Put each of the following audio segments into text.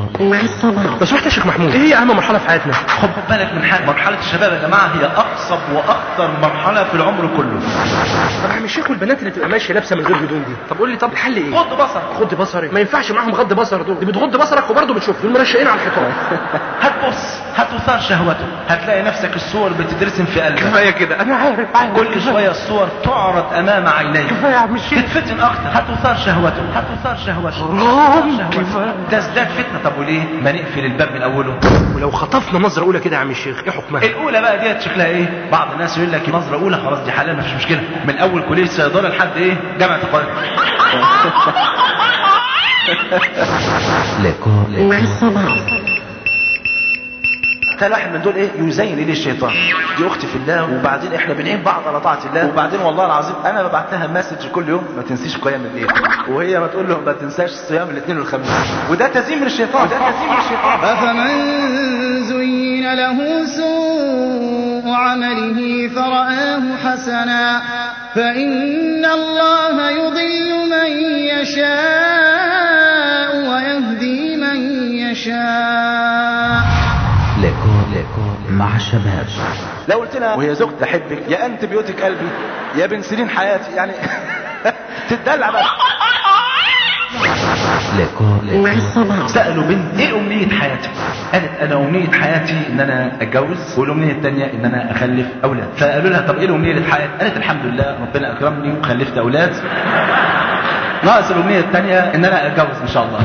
مع الصباح لو سمحت يا شيخ محمود ايه هي اهم مرحله في حياتنا خد بالك من حاجه مرحله الشباب يا جماعه هي اقصب واخطر مرحله في العمر كله طب يا عم الشيخ والبنات اللي تبقى ماشيه لابسه من غير هدوم دي طب قول لي طب الحل ايه غض بصر غض بصري ما ينفعش معاهم غض بصر دول دي بتغض بصرك وبرضه بتشوف دول مرشقين على الحيطان هتبص هتثار شهوته هتلاقي نفسك الصور بتترسم في قلبك كفايه كده انا عارف عارف كل شويه الصور تعرض امام عينيك كفايه يا عم الشيخ تتفتن اكتر هتثار شهوته هتثار شهوته حرام. هتثار شهوته. كفاية. تزداد فتنه طب وليه ما نقفل الباب من اوله ولو خطفنا نظره اولى كده يا عم الشيخ ايه حكمها الاولى بقى ديت شكلها ايه بعض الناس يقول لك نظره اولى خلاص دي حلال مفيش مشكله من اول كليه صيدله لحد ايه جامعه القاهره لقاء مع الصباح كان واحد من دول ايه يزين لي الشيطان دي اختي في الله وبعدين احنا بنعين بعض على طاعه الله وبعدين والله العظيم انا ببعت لها مسج كل يوم ما تنسيش قيام الليل وهي ما تقول له ما تنساش صيام الاثنين والخميس وده تزيين من الشيطان وده تزيين من الشيطان أفمن زين له سوء عمله فرآه حسنا فإن الله يضل من يشاء ويهدي من يشاء لقاء لقاء مع الشباب لو قلت لها وهي زوجتي تحبك يا انت بيوتك قلبي يا بنسلين حياتي يعني تدلع بقى لقاء مع الصباح سألوا بنت ايه امنية حياتك قالت انا امنية حياتي ان انا اتجوز والامنية التانية ان انا اخلف اولاد فقالوا لها طب ايه الامنية حياتك قالت الحمد لله ربنا اكرمني وخلفت اولاد ناقص الامنية التانية ان انا اتجوز ان شاء الله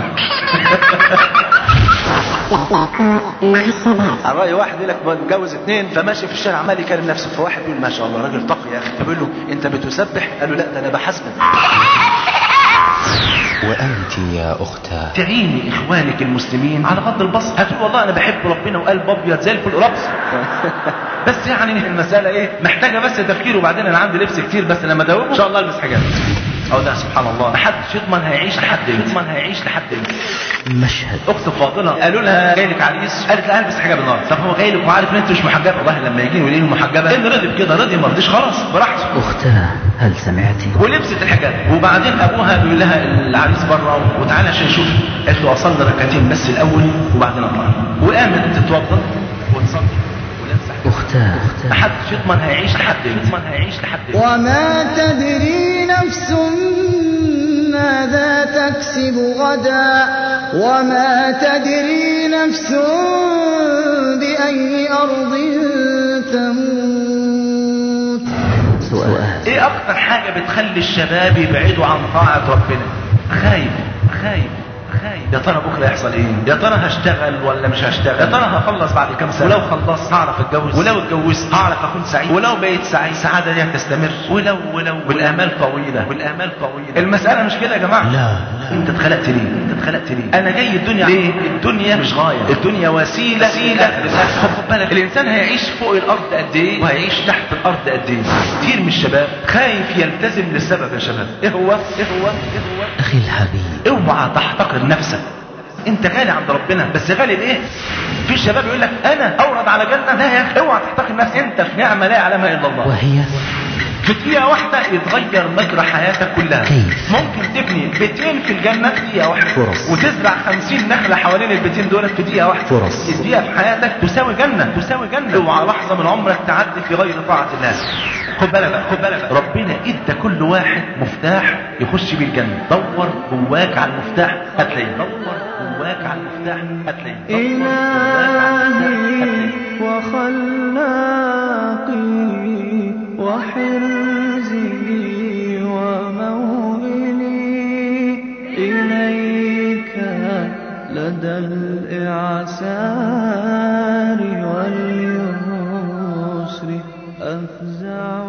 مع الصباح على رأي واحد يقول لك متجوز اثنين فماشي في الشارع عمال يكلم نفسه فواحد يقول ما شاء الله راجل تقي يا اخي فبيقول له انت بتسبح قال له لا ده انا بحاسبك وأنت يا أختاه تعيني اخوانك المسلمين على غض البصر هتقول والله انا بحب ربنا وقلب ابيض زي الفل رقص بس يعني المساله ايه محتاجه بس تفكير وبعدين انا عندي لبس كتير بس لما ادوبه ان شاء الله البس حاجات او ده سبحان الله محدش يضمن هيعيش لحد امتى يضمن هيعيش لحد امتى مشهد اخت فاضله قالوا لها جاي لك عريس قالت لا البس حجاب النهارده طب هو جاي لك وعارف ان انت مش محجبه والله لما يجي يقول لي محجبه ان رضي بكده رضي ما رضيش خلاص براحته أختاه هل سمعتي ولبست الحجاب وبعدين ابوها بيقول لها العريس بره وتعالى عشان نشوف قالت له اصلي ركعتين بس الاول وبعدين اطلع وقامت تتوضا وتصلي ولابسه حجاب أختاه محدش يضمن هيعيش لحد امتى يضمن هيعيش لحد امتى وما تدري نفس ماذا تكسب غدا وما تدري نفس بأي أرض تموت سؤال ايه اكتر حاجة بتخلي الشباب يبعدوا عن طاعة ربنا خايف خايف خايف يا ترى بكره يحصل ايه يا ترى هشتغل ولا مش هشتغل يا ترى هخلص بعد كام سنه ولو خلصت هعرف اتجوز ولو اتجوزت هعرف اكون سعيد ولو بقيت سعيد السعاده دي هتستمر ولو ولو والامال طويله والامال طويله المساله مش كده يا جماعه لا لا انت اتخلقت ليه انت اتخلقت ليه انا جاي الدنيا ليه الدنيا مش غايه الدنيا وسيله وسيله خد بالك الانسان هيعيش فوق الارض قد ايه وهيعيش تحت الارض قد ايه كتير من الشباب خايف يلتزم لسبب يا شباب ايه هو ايه هو ايه هو أخي الحبيب اوعى تحتقر نفسك انت غالي عند ربنا بس غالي بايه في شباب يقول لك انا اورد على جنه لا يا اخي اوعى تحتقر نفسك انت في نعمه لا يعلمها الا الله وهي في دقيقة واحدة يتغير مجرى حياتك كلها كيف؟ ممكن تبني بيتين في الجنة في دقيقة واحدة فرص. وتزرع خمسين نخلة حوالين البيتين دول في دقيقة واحدة فرص. الدقيقة في حياتك تساوي جنة تساوي جنة اوعى لحظة من عمرك تعدي في غير طاعة الله خد بالك بقى، خد بالك بقى. ربنا ادى كل واحد مفتاح يخش بيه الجنة دور جواك على المفتاح هتلاقيه دور جواك على المفتاح هتلاقيه دور جواك على المفتاح إلهي هتلاقيه. وخلاقي وحرزي وموئلي إليك لدى الإعسار واليسر أفزع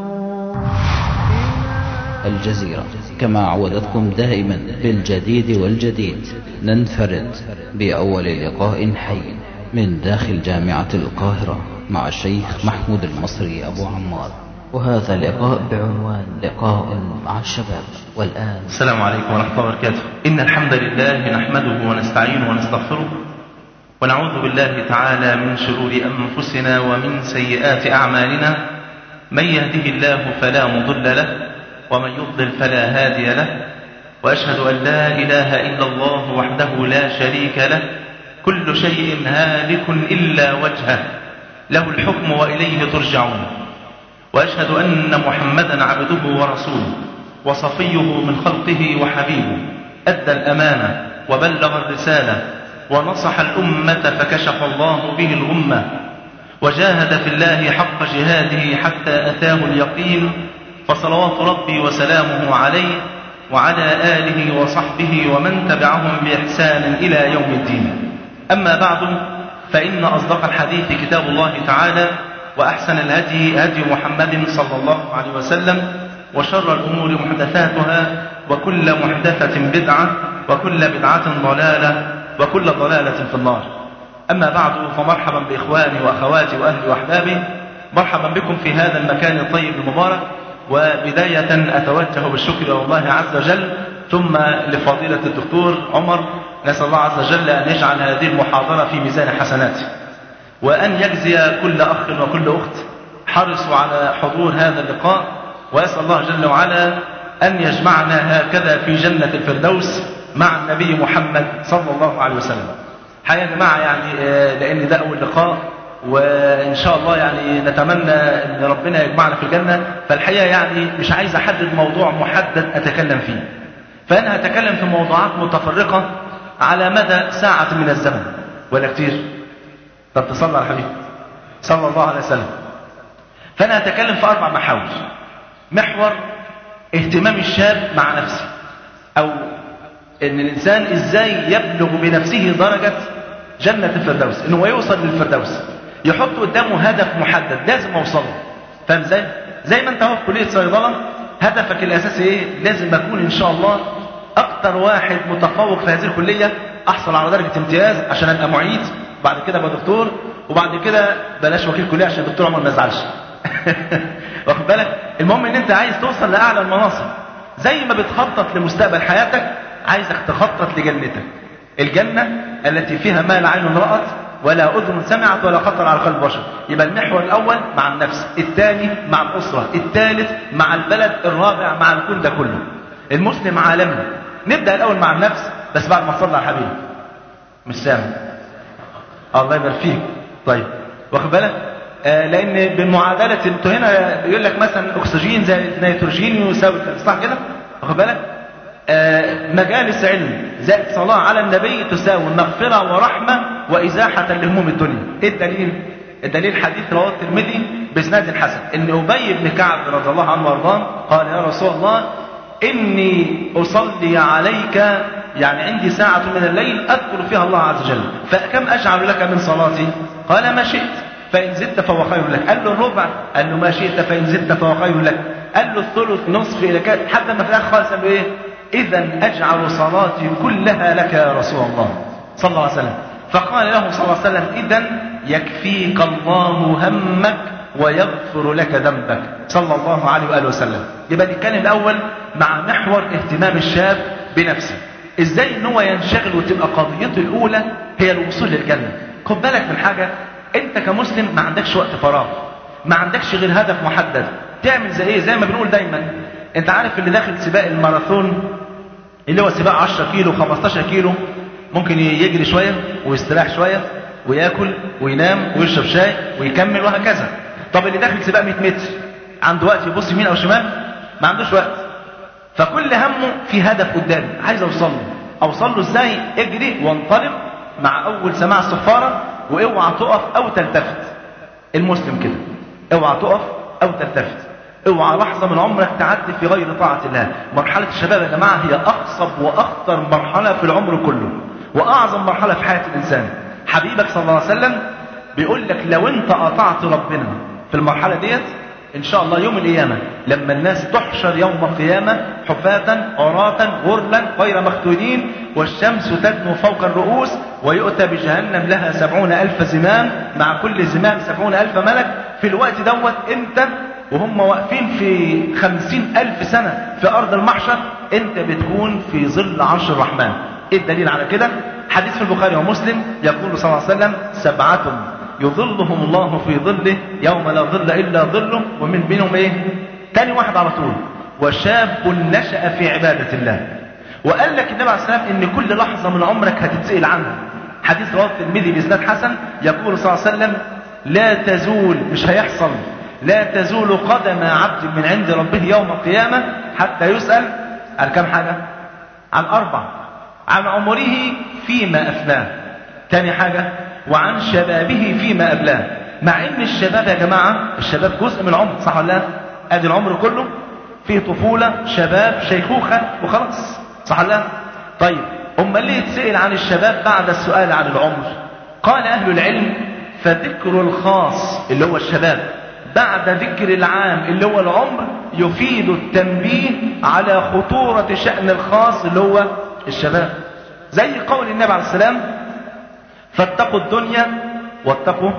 الجزيرة كما عودتكم دائما بالجديد والجديد ننفرد بأول لقاء حي من داخل جامعة القاهرة مع الشيخ محمود المصري أبو عمار وهذا لقاء بعنوان لقاء مع الشباب والآن السلام عليكم ورحمة الله وبركاته إن الحمد لله نحمده ونستعينه ونستغفره ونعوذ بالله تعالى من شرور أنفسنا ومن سيئات أعمالنا من يهده الله فلا مضل له ومن يضلل فلا هادي له وأشهد أن لا إله إلا الله وحده لا شريك له كل شيء هالك إلا وجهه له الحكم وإليه ترجعون وأشهد أن محمدا عبده ورسوله وصفيه من خلقه وحبيبه أدى الأمانة وبلغ الرسالة ونصح الأمة فكشف الله به الغمة وجاهد في الله حق جهاده حتى أتاه اليقين فصلوات ربي وسلامه عليه وعلى آله وصحبه ومن تبعهم بإحسان إلى يوم الدين أما بعد فإن أصدق الحديث كتاب الله تعالى وأحسن الهدي هدي محمد صلى الله عليه وسلم وشر الأمور محدثاتها وكل محدثة بدعة وكل بدعة ضلالة وكل ضلالة في النار أما بعد فمرحبا بإخواني وأخواتي وأهلي وأحبابي مرحبا بكم في هذا المكان الطيب المبارك وبداية أتوجه بالشكر إلى الله عز وجل ثم لفضيلة الدكتور عمر نسأل الله عز وجل أن يجعل هذه المحاضرة في ميزان حسناته وأن يجزي كل أخ وكل أخت حرصوا على حضور هذا اللقاء وأسأل الله جل وعلا أن يجمعنا هكذا في جنة الفردوس مع النبي محمد صلى الله عليه وسلم حقيقة يا جماعة يعني لأن ده أول لقاء وإن شاء الله يعني نتمنى أن ربنا يجمعنا في الجنة فالحقيقة يعني مش عايز أحدد موضوع محدد أتكلم فيه فأنا هتكلم في موضوعات متفرقة على مدى ساعة من الزمن ولا كتير طب تصلى على الحبيب صلى الله عليه وسلم فأنا هتكلم في أربع محاور محور اهتمام الشاب مع نفسه أو ان الانسان ازاي يبلغ بنفسه درجة جنة الفردوس انه يوصل للفردوس يحط قدامه هدف محدد لازم اوصله فاهم ازاي زي ما انت اهو في كلية صيدلة هدفك الاساسي ايه لازم اكون ان شاء الله اكتر واحد متفوق في هذه الكلية احصل على درجة امتياز عشان ابقى معيد بعد كده ابقى دكتور وبعد كده بلاش وكيل كلية عشان الدكتور عمر ما يزعلش واخد بالك المهم ان انت عايز توصل لاعلى المناصب زي ما بتخطط لمستقبل حياتك عايزك تخطط لجنتك الجنة التي فيها ما لا عين رأت ولا أذن سمعت ولا خطر على قلب بشر يبقى المحور الأول مع النفس الثاني مع الأسرة الثالث مع البلد الرابع مع الكون ده كله المسلم عالمي نبدأ الأول مع النفس بس بعد ما تصلي على الحبيب مش سامع الله يبارك فيك طيب واخد بالك آه لان بالمعادله انتوا هنا بيقول لك مثلا اكسجين زائد نيتروجين يساوي صح كده واخد بالك آه مجالس علم زائد صلاة على النبي تساوي مغفرة ورحمة وإزاحة لهموم الدنيا إيه الدليل؟ الدليل حديث رواه الترمذي بإسناد حسن إن أبي بن كعب رضي الله عنه وأرضاه قال يا رسول الله إني أصلي عليك يعني عندي ساعة من الليل أذكر فيها الله عز وجل فكم أجعل لك من صلاتي؟ قال ما شئت فإن زدت فهو خير لك قال له الربع قال له ما شئت فإن زدت فهو خير لك قال له الثلث نصف إلى كذا حتى ما في الآخر خالص قال له إيه إذا أجعل صلاتي كلها لك يا رسول الله صلى الله عليه وسلم فقال له صلى الله عليه وسلم إذا يكفيك الله همك ويغفر لك ذنبك صلى الله عليه وآله وسلم يبقى نتكلم الأول مع محور اهتمام الشاب بنفسه ازاي ان هو ينشغل وتبقى قضيته الاولى هي الوصول للجنه خد بالك من حاجه انت كمسلم ما عندكش وقت فراغ ما عندكش غير هدف محدد تعمل زي ايه زي ما بنقول دايما انت عارف اللي داخل سباق الماراثون اللي هو سباق 10 كيلو 15 كيلو ممكن يجري شويه ويستراح شويه وياكل وينام ويشرب شاي ويكمل وهكذا طب اللي داخل سباق 100 متر عنده وقت يبص يمين او شمال ما عندوش وقت فكل همه في هدف قدامه عايز اوصل له اوصل له ازاي اجري وانطلق مع اول سماع الصفاره واوعى تقف او تلتفت المسلم كده اوعى تقف او تلتفت اوعى لحظه من عمرك تعدي في غير طاعه الله مرحله الشباب يا جماعه هي اخصب واخطر مرحله في العمر كله واعظم مرحله في حياه الانسان حبيبك صلى الله عليه وسلم بيقول لك لو انت اطعت ربنا في المرحله ديت ان شاء الله يوم القيامه لما الناس تحشر يوم القيامه حفاة عراة غرلا غير مختونين والشمس تدنو فوق الرؤوس ويؤتى بجهنم لها سبعون ألف زمام مع كل زمام سبعون ألف ملك في الوقت دوت انت وهم واقفين في خمسين ألف سنة في أرض المحشر انت بتكون في ظل عرش الرحمن ايه الدليل على كده حديث في البخاري ومسلم يقول صلى الله عليه وسلم سبعة يظلهم الله في ظله يوم لا ظل إلا ظله ومن بينهم إيه تاني واحد على طول وشاب نشأ في عبادة الله وقال لك النبي عليه السلام إن كل لحظة من عمرك هتتسأل عنها حديث رواه الترمذي بإسناد حسن يقول صلى الله عليه وسلم لا تزول مش هيحصل لا تزول قدم عبد من عند ربه يوم القيامة حتى يسأل عن كم حاجة عن أربع عن عمره فيما أفناه تاني حاجة وعن شبابه فيما أبلاه مع ان الشباب يا جماعة الشباب جزء من العمر صح ولا لا ادي العمر كله في طفولة شباب شيخوخة وخلاص صح ولا لا طيب امال ليه يتسأل عن الشباب بعد السؤال عن العمر قال اهل العلم فذكر الخاص اللي هو الشباب بعد ذكر العام اللي هو العمر يفيد التنبيه على خطورة شأن الخاص اللي هو الشباب زي قول النبي عليه السلام فاتقوا الدنيا واتقوا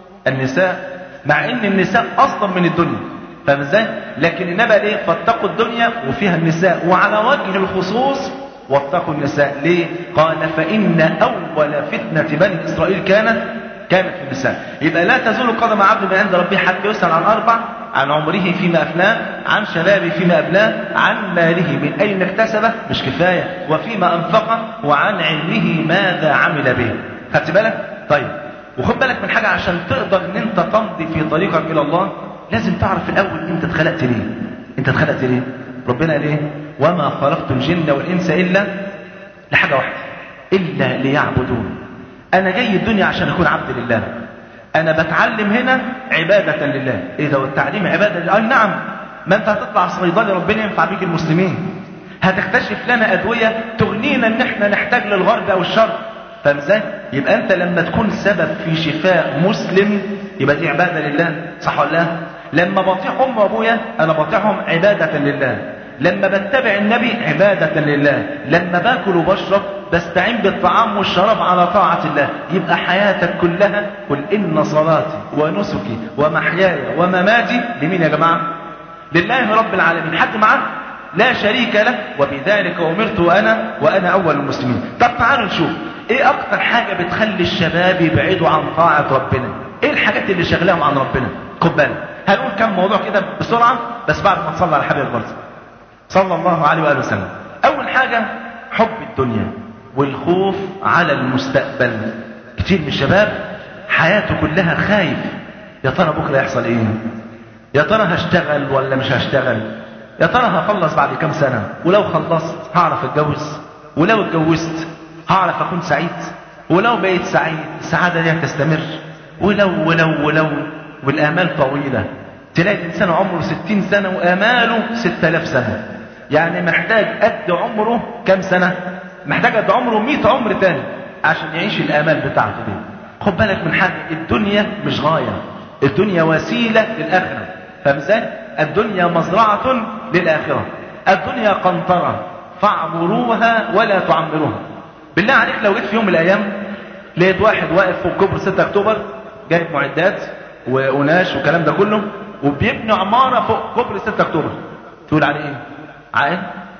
النساء مع ان النساء اصلا من الدنيا فاهم ازاي لكن النبي ليه فاتقوا الدنيا وفيها النساء وعلى وجه الخصوص واتقوا النساء ليه قال فان اول فتنه بني اسرائيل كانت كانت في النساء يبقى لا تزول قدم عبد من عند ربه حتى يسأل عن أربع عن عمره فيما أفناه عن شبابه فيما أبلاه عن ماله من أين اكتسبه مش كفاية وفيما أنفقه وعن علمه ماذا عمل به خدت بالك طيب وخد بالك من حاجة عشان تقدر ان انت تمضي في طريقك الى الله لازم تعرف الاول انت اتخلقت ليه انت اتخلقت ليه ربنا قال ايه وما خلقت الجن والانس الا لحاجة واحدة الا ليعبدون انا جاي الدنيا عشان اكون عبد لله انا بتعلم هنا عبادة لله ايه ده والتعليم عبادة لله اي نعم ما انت هتطلع صيدلي ربنا ينفع بيك المسلمين هتكتشف لنا ادوية تغنينا ان احنا نحتاج للغرب او الشرق فاهم ازاي؟ يبقى انت لما تكون سبب في شفاء مسلم يبقى دي عباده لله صح ولا لا؟ لما بطيع امي وابويا انا بطيعهم عباده لله لما بتبع النبي عبادة لله لما باكل وبشرب بستعين بالطعام والشراب على طاعة الله يبقى حياتك كلها قل إن صلاتي ونسكي ومحياي ومماتي لمين يا جماعة لله رب العالمين حد معاه لا شريك له وبذلك أمرت وأنا وأنا أول المسلمين طب تعالوا نشوف ايه اكتر حاجة بتخلي الشباب يبعدوا عن طاعة ربنا ايه الحاجات اللي شغلاهم عن ربنا خد بالك هنقول كم موضوع كده بسرعة بس بعد ما تصلي على حبيب البرز صلى الله عليه وآله وسلم اول حاجة حب الدنيا والخوف على المستقبل كتير من الشباب حياته كلها خايف يا ترى بكرة يحصل ايه يا ترى هشتغل ولا مش هشتغل يا ترى هخلص بعد كام سنة ولو خلصت هعرف اتجوز ولو اتجوزت هعرف اكون سعيد ولو بقيت سعيد السعادة دي هتستمر ولو ولو ولو والآمال طويلة تلاقي الإنسان عمره ستين سنة وآماله ستة آلاف سنة يعني محتاج قد عمره كم سنة محتاج قد عمره مئة عمر تاني عشان يعيش الآمال بتاعته دي خد بالك من حاجة الدنيا مش غاية الدنيا وسيلة للآخرة فاهم ازاي؟ الدنيا مزرعة للآخرة الدنيا قنطرة فاعبروها ولا تعمروها بالله عليك لو جيت في يوم من الايام لقيت واحد واقف فوق كوبري 6 اكتوبر جايب معدات وقناش والكلام ده كله وبيبني عماره فوق كوبري 6 اكتوبر تقول عليه ايه؟ عاقل؟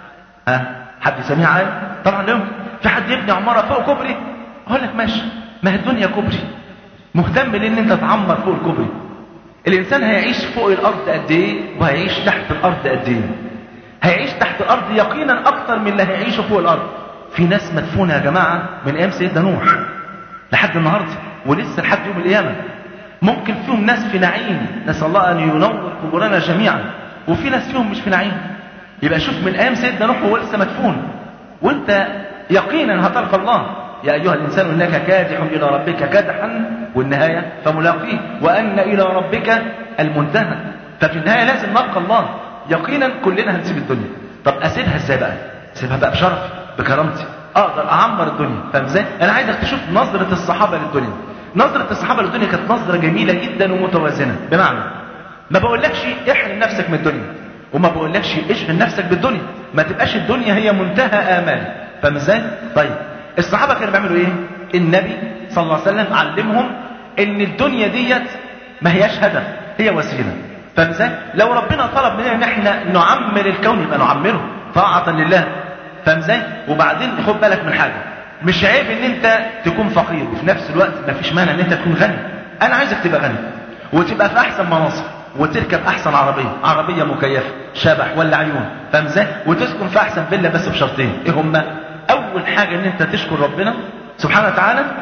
ها؟ حد يسميه عاقل؟ طبعا لا يمكن في حد يبني عماره فوق كوبري اقول لك ماشي ما هي الدنيا كوبري مهتم لان انت تعمر فوق الكوبري الانسان هيعيش فوق الارض قد ايه وهيعيش تحت الارض قد ايه هيعيش تحت الارض يقينا اكتر من اللي هيعيشه فوق الارض في ناس مدفونة يا جماعة من أيام سيدنا نوح لحد النهاردة ولسه لحد يوم القيامة ممكن فيهم ناس في نعيم نسأل الله أن ينور قبورنا جميعا وفي ناس فيهم مش في نعيم يبقى شوف من أيام سيدنا نوح وهو لسه مدفون وأنت يقينا هتلقى الله يا أيها الإنسان إنك كادح إلى ربك كدحا والنهاية فملاقيه وأن إلى ربك المنتهى ففي النهاية لازم نلقى الله يقينا كلنا هنسيب الدنيا طب أسيبها إزاي بقى؟ أسيبها بقى بشرفي بكرامتي اقدر اعمر الدنيا فاهم ازاي انا عايزك تشوف نظره الصحابه للدنيا نظره الصحابه للدنيا كانت نظره جميله جدا ومتوازنه بمعنى ما بقولكش احرم نفسك من الدنيا وما بقولكش اشغل نفسك بالدنيا ما تبقاش الدنيا هي منتهى امال فاهم ازاي طيب الصحابه كانوا بيعملوا ايه النبي صلى الله عليه وسلم علمهم ان الدنيا ديت ما هياش هدف هي وسيله فاهم ازاي لو ربنا طلب مننا ان احنا نعمر الكون يبقى نعمره طاعه لله فاهم ازاي وبعدين خد بالك من حاجه مش عيب ان انت تكون فقير وفي نفس الوقت مفيش مانع ان انت تكون غني انا عايزك تبقى غني وتبقى في احسن مناصب وتركب احسن عربيه عربيه مكيفه شبح ولا عيون فاهم ازاي وتسكن في احسن فيلا بس بشرطين ايه هما اول حاجه ان انت تشكر ربنا سبحانه وتعالى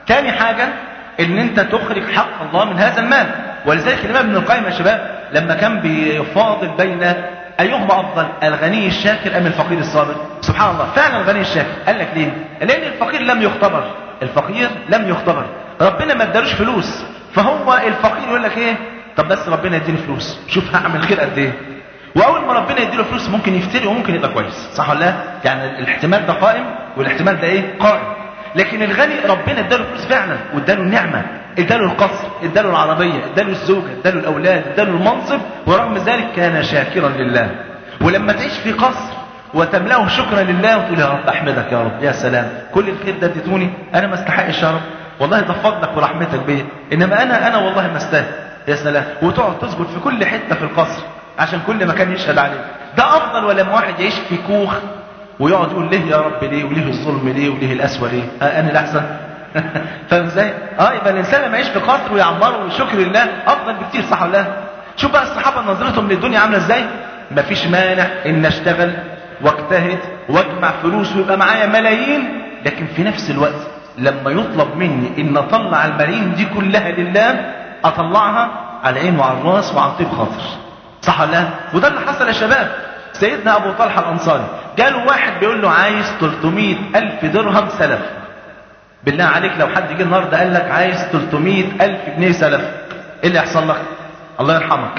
تاني حاجة ان انت تخرج حق الله من هذا المال ولذلك الامام ابن القيم يا شباب لما كان بيفاضل بين ايهما افضل الغني الشاكر ام الفقير الصابر سبحان الله فعلا الغني الشاكر قال لك ليه لان الفقير لم يختبر الفقير لم يختبر ربنا ما ادالوش فلوس فهو الفقير يقول لك ايه طب بس ربنا يديني فلوس شوف هعمل خير قد ايه واول ما ربنا يديله فلوس ممكن يفتري وممكن يبقى كويس صح ولا لا يعني الاحتمال ده قائم والاحتمال ده ايه قائم لكن الغني ربنا اداله فلوس فعلا واداله النعمه اداله القصر اداله العربيه اداله الزوجه اداله الاولاد اداله المنصب ورغم ذلك كان شاكرا لله ولما تعيش في قصر وتملاه شكرا لله وتقول يا رب احمدك يا رب يا سلام كل الخير ده اديتوني انا ما استحقش يا رب والله ده فضلك ورحمتك بيا انما انا انا والله ما استاهل يا سلام وتقعد تسجد في كل حته في القصر عشان كل مكان يشهد عليه ده افضل ولا لما واحد يعيش في كوخ ويقعد يقول ليه يا رب ليه وليه الظلم ليه وليه الاسوأ ليه آه انا الاحسن فاهم ازاي اه يبقى الانسان لما يعيش في قصر ويعمره وشكر لله افضل بكتير صح ولا لا شوف بقى الصحابه نظرتهم للدنيا عامله ازاي مفيش مانع ان اشتغل واجتهد واجمع فلوس ويبقى معايا ملايين لكن في نفس الوقت لما يطلب مني ان اطلع الملايين دي كلها لله اطلعها على العين وعلى الراس وعن طيب خاطر صح ولا لا وده اللي حصل يا شباب سيدنا ابو طلحه الانصاري جاله واحد بيقول له عايز 300 الف درهم سلف بالله عليك لو حد جه النهارده قال لك عايز 300 الف جنيه سلف ايه اللي يحصل لك الله يرحمك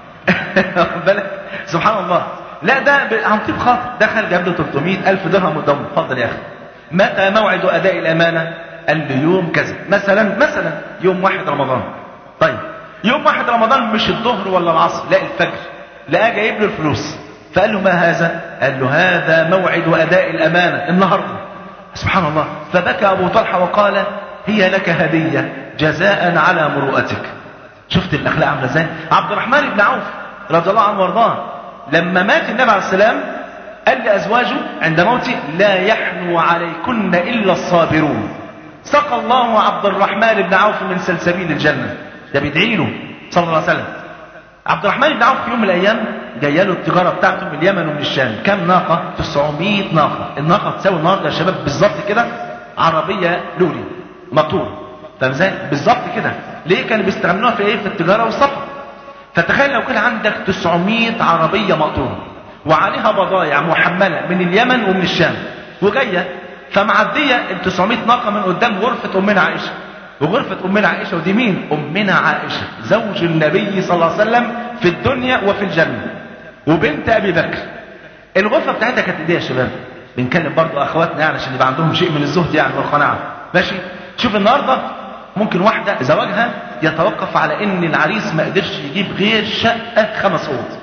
بالك سبحان الله لا ده عن طيب خاطر دخل جاب له 300 الف درهم قدامه اتفضل يا اخي متى موعد اداء الامانه قال له يوم كذا مثلا مثلا يوم واحد رمضان طيب يوم واحد رمضان مش الظهر ولا العصر لا الفجر لقى جايب له الفلوس فقال له ما هذا قال له هذا موعد اداء الامانه النهارده سبحان الله فبكى ابو طلحه وقال هي لك هديه جزاء على مروءتك شفت الاخلاق عامله ازاي عبد الرحمن بن عوف رضي الله عنه وارضاه لما مات النبي عليه السلام قال لازواجه عند موته لا يحنو عليكن الا الصابرون سقى الله عبد الرحمن بن عوف من سلسبيل الجنه ده بيدعي له صلى الله عليه وسلم عبد الرحمن بن عوف في يوم من الايام جايه له التجاره بتاعته من اليمن ومن الشام كم ناقه 900 ناقه الناقه تساوي النهارده يا شباب بالظبط كده عربيه لولي مقطوع فاهم ازاي بالظبط كده ليه كانوا بيستعملوها في ايه في التجاره والسفر فتخيل لو كان عندك 900 عربيه مقطوعه وعليها بضايع محمله من اليمن ومن الشام وجايه فمعديه ال 900 ناقه من قدام غرفه امنا عائشه وغرفة أمنا عائشة ودي مين؟ أمنا عائشة زوج النبي صلى الله عليه وسلم في الدنيا وفي الجنة وبنت أبي بكر الغرفة بتاعتها كانت إيه يا شباب؟ بنكلم برضو أخواتنا يعني عشان يبقى عندهم شيء من الزهد يعني والقناعة ماشي؟ شوف النهاردة ممكن واحدة زواجها يتوقف على إن العريس ما قدرش يجيب غير شقة خمس أوض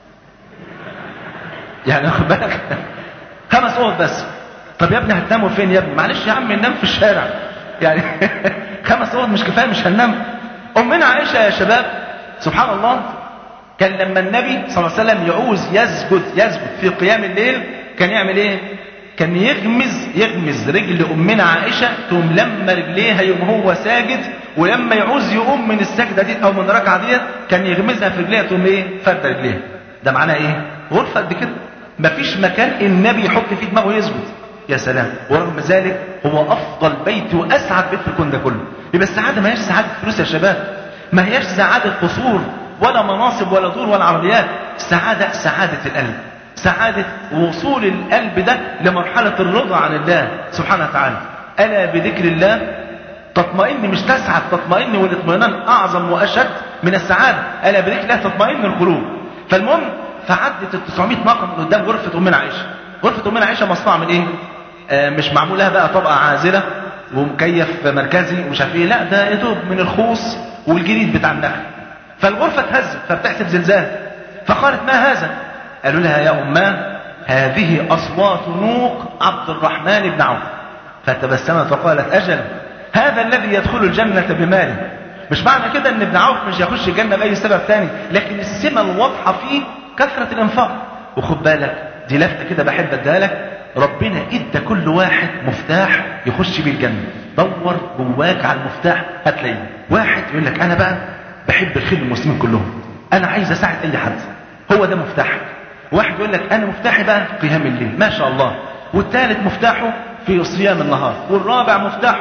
يعني واخد بالك خمس أوض بس طب يا ابني هتناموا فين يا ابني؟ معلش يا عم ننام في الشارع يعني خمس اوض مش كفايه مش هننام امنا عائشه يا شباب سبحان الله كان لما النبي صلى الله عليه وسلم يعوز يسجد يسجد في قيام الليل كان يعمل ايه كان يغمز يغمز رجل امنا عائشه تقوم لما رجليها يقوم هو ساجد ولما يعوز يقوم من السجده دي او من الركعه دي كان يغمزها في رجليها تقوم ايه فرد رجليها ده معناه ايه غرفه قد كده مفيش مكان النبي يحط فيه دماغه يسجد يا سلام ورغم ذلك هو افضل بيت واسعد بيت في الكون ده كله يبقى السعاده ما هيش سعاده فلوس يا شباب ما هيش سعاده قصور ولا مناصب ولا دور ولا عربيات السعاده سعاده القلب سعاده وصول القلب ده لمرحله الرضا عن الله سبحانه وتعالى الا بذكر الله تطمئن مش تسعد تطمئن والاطمئنان اعظم واشد من السعاده الا بذكر الله تطمئن القلوب فالمهم فعدت ال 900 ناقه من قدام غرفه امنا عائشه غرفه امنا عائشه مصنوعه من ايه آه مش معمول لها بقى طبقه عازله ومكيف مركزي ومش عارف ايه لا ده يا دوب من الخوص والجريد بتاع النخل فالغرفه اتهزت فبتحسب زلزال فقالت ما هذا قالوا لها يا اماه هذه اصوات نوق عبد الرحمن بن عوف فتبسمت وقالت اجل هذا الذي يدخل الجنه بماله مش معنى كده ان ابن عوف مش هيخش الجنه باي سبب تاني لكن السمه الواضحه فيه كثره الانفاق وخد بالك دي لفته كده بحب اديها لك ربنا ادى كل واحد مفتاح يخش بيه الجنه دور جواك على المفتاح هتلاقيه واحد يقول لك انا بقى بحب الخير للمسلمين كلهم انا عايز اساعد اي حد هو ده مفتاحك واحد يقول لك انا مفتاحي بقى قيام الليل ما شاء الله والثالث مفتاحه في صيام النهار والرابع مفتاحه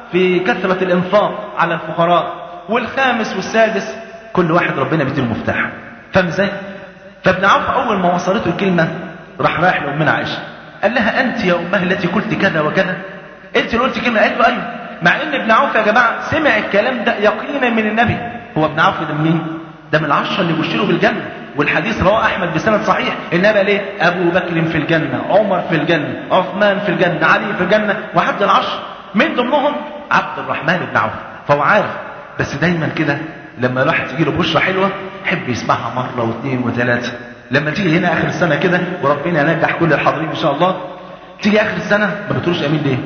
في كثرة الإنفاق على الفقراء والخامس والسادس كل واحد ربنا بيديله المفتاح فاهم ازاي؟ فابن عوف أول ما وصلته الكلمة راح رايح لأمنا عائشة قال لها أنت يا أمها التي قلت كذا وكذا أنت اللي قلت كلمة قالت له أيوه مع إن ابن عوف يا جماعة سمع الكلام ده يقينا من النبي هو ابن عوف ده مين؟ ده من العشرة اللي بشروا بالجنة والحديث رواه أحمد بسند صحيح إنما ليه أبو بكر في الجنة عمر في الجنة عثمان في الجنة علي في الجنة وحد العشر من ضمنهم عبد الرحمن بن عوف فهو عارف بس دايما كده لما الواحد تجي له بشرة حلوة يحب يسمعها مرة واثنين وثلاثة لما تيجي هنا آخر السنة كده وربنا ينجح كل الحاضرين إن شاء الله تيجي آخر السنة ما بتقولوش أمين ليه؟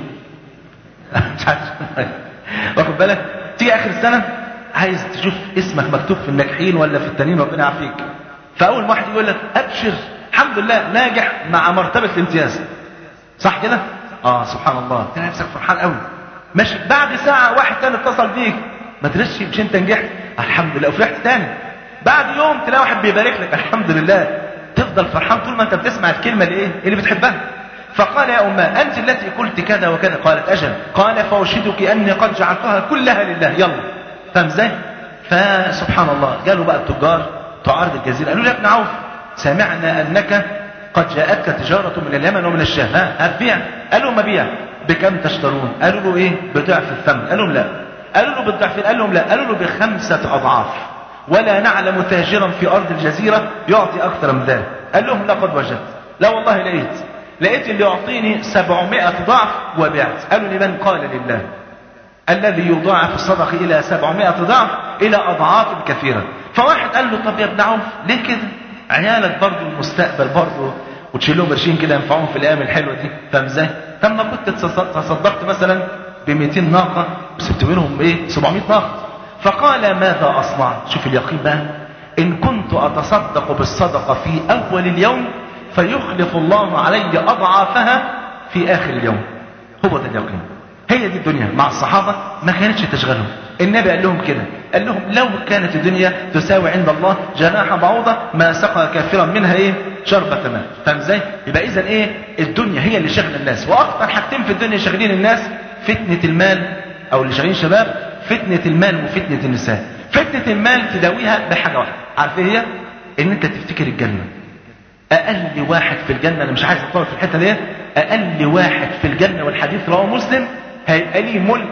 مش عارف واخد بالك؟ تيجي آخر السنة عايز تشوف اسمك مكتوب في الناجحين ولا في التانيين ربنا يعافيك فاول واحد يقول لك ابشر الحمد لله ناجح مع مرتبه الامتياز صح كده اه سبحان الله تلاقي نفسك فرحان قوي ماشي بعد ساعه واحد تاني اتصل بيك ما تدريش مش انت نجحت الحمد لله وفرحت تاني بعد يوم تلاقي واحد بيبارك لك الحمد لله تفضل فرحان طول ما انت بتسمع الكلمه اللي ايه اللي بتحبها فقال يا أمه أنت التي قلت كذا وكذا قالت أجل قال فأشهدك أني قد جعلتها كلها لله يلا فاهم ازاي فسبحان الله قالوا بقى التجار تعارض الجزيرة قالوا له يا ابن عوف سمعنا أنك قد جاءتك تجارة من اليمن ومن الشام ها هتبيع قالوا ما بيع بكم تشترون قالوا له ايه بضعف الثمن قالوا لا قالوا له بالضعف قال لهم لا قالوا له بخمسة أضعاف ولا نعلم تاجرا في أرض الجزيرة يعطي أكثر من ذلك قال لهم لقد وجدت لا والله لقيت لقيت اللي يعطيني سبعمائة ضعف وبعت قالوا لمن قال لله الذي يضاعف الصدق إلى سبعمائة ضعف إلى أضعاف كثيرة فواحد قال له طب يا ابن عوف ليه كده عيالك برضو المستقبل برضو وتشيل لهم قرشين كده ينفعوهم في الايام الحلوه دي فاهم ازاي؟ طب ما كنت تصدقت مثلا ب 200 ناقه وسبت منهم ايه 700 ناقه فقال ماذا اصنع؟ شوف اليقين بقى ان كنت اتصدق بالصدقه في اول اليوم فيخلف الله علي اضعافها في اخر اليوم هو ده اليقين هي دي الدنيا مع الصحابه ما كانتش تشغلهم النبي قال لهم كده قال لهم لو كانت الدنيا تساوي عند الله جناح بعوضة ما سقى كافرا منها ايه شربة ماء فاهم ازاي يبقى اذا ايه الدنيا هي اللي شغل الناس واكثر حاجتين في الدنيا شاغلين الناس فتنة المال او اللي شاغلين شباب فتنة المال وفتنة النساء فتنة المال تداويها بحاجة واحدة عارف ايه هي ان انت تفتكر الجنة اقل واحد في الجنة انا مش عايز اطول في الحتة دي اقل واحد في الجنة والحديث رواه مسلم هيبقى ليه ملك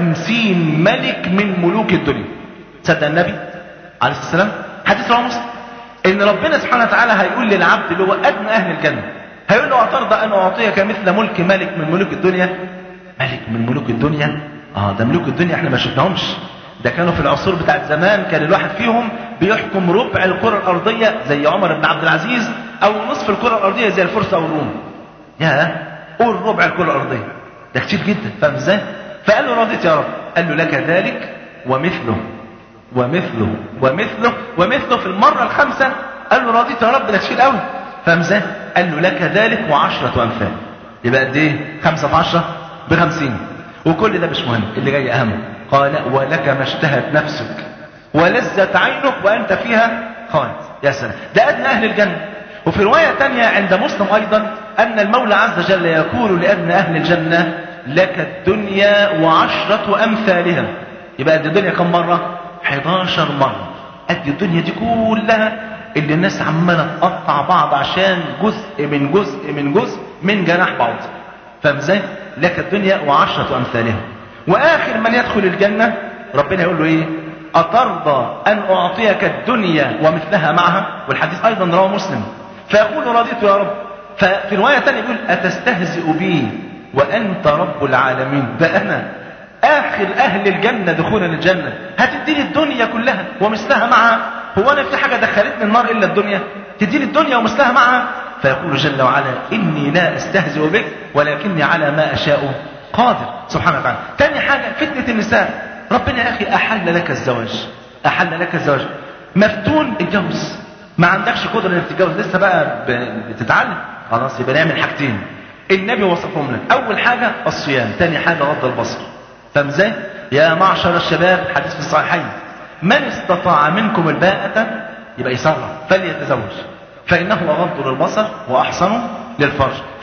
خمسين ملك من ملوك الدنيا تصدق النبي عليه الصلاة والسلام حديث رواه مسلم ان ربنا سبحانه وتعالى هيقول للعبد اللي هو ادنى اهل الجنة هيقول له اترضى ان اعطيك مثل ملك ملك من ملوك الدنيا ملك من ملوك الدنيا اه ده ملوك الدنيا احنا ما شفناهمش ده كانوا في العصور بتاعت زمان كان الواحد فيهم بيحكم ربع الكرة الأرضية زي عمر بن عبد العزيز أو نصف الكرة الأرضية زي الفرس أو الروم يا قول ربع الكرة الأرضية ده كتير جدا فاهم ازاي؟ فقال له رضيت يا رب قال له لك ذلك ومثله ومثله ومثله ومثله في المرة الخامسة قال له رضيت يا رب ده كتير قوي فاهم ازاي؟ قال له لك ذلك وعشرة أمثال يبقى قد ايه؟ خمسة في عشرة بخمسين وكل ده مش مهم اللي جاي أهم قال ولك ما اشتهت نفسك ولذت عينك وأنت فيها خالد يا سلام ده أدنى أهل الجنة وفي رواية تانية عند مسلم أيضا أن المولى عز وجل يقول لأدنى أهل الجنة لك الدنيا وعشرة أمثالها يبقى قد الدنيا كم مرة 11 مرة قد الدنيا دي كلها اللي الناس عمالة تقطع بعض عشان جزء من جزء من جزء من جناح بعض فاهم ازاي؟ لك الدنيا وعشرة أمثالها وآخر من يدخل الجنة ربنا يقول له إيه؟ أترضى أن أعطيك الدنيا ومثلها معها والحديث أيضا رواه مسلم فيقول رضيت يا رب ففي رواية تانية يقول أتستهزئ بي وأنت رب العالمين ده أنا آخر أهل الجنة دخولا الجنة هتديني الدنيا كلها ومثلها معها هو أنا في حاجة دخلتني النار إلا الدنيا تديني الدنيا ومثلها معها فيقول جل وعلا إني لا أستهزئ بك ولكني على ما أشاء قادر سبحانه وتعالى تاني حاجة فتنة النساء ربنا يا أخي أحل لك الزواج أحل لك الزواج مفتون اتجوز ما عندكش قدرة انك تتجوز لسه بقى بتتعلم خلاص يبقى نعمل حاجتين النبي وصفهم لك اول حاجة الصيام تاني حاجة غض البصر فاهم ازاي يا معشر الشباب حديث في الصحيحين من استطاع منكم الباءة يبقى يسرع فليتزوج فإنه أغض للبصر وأحسن للفرج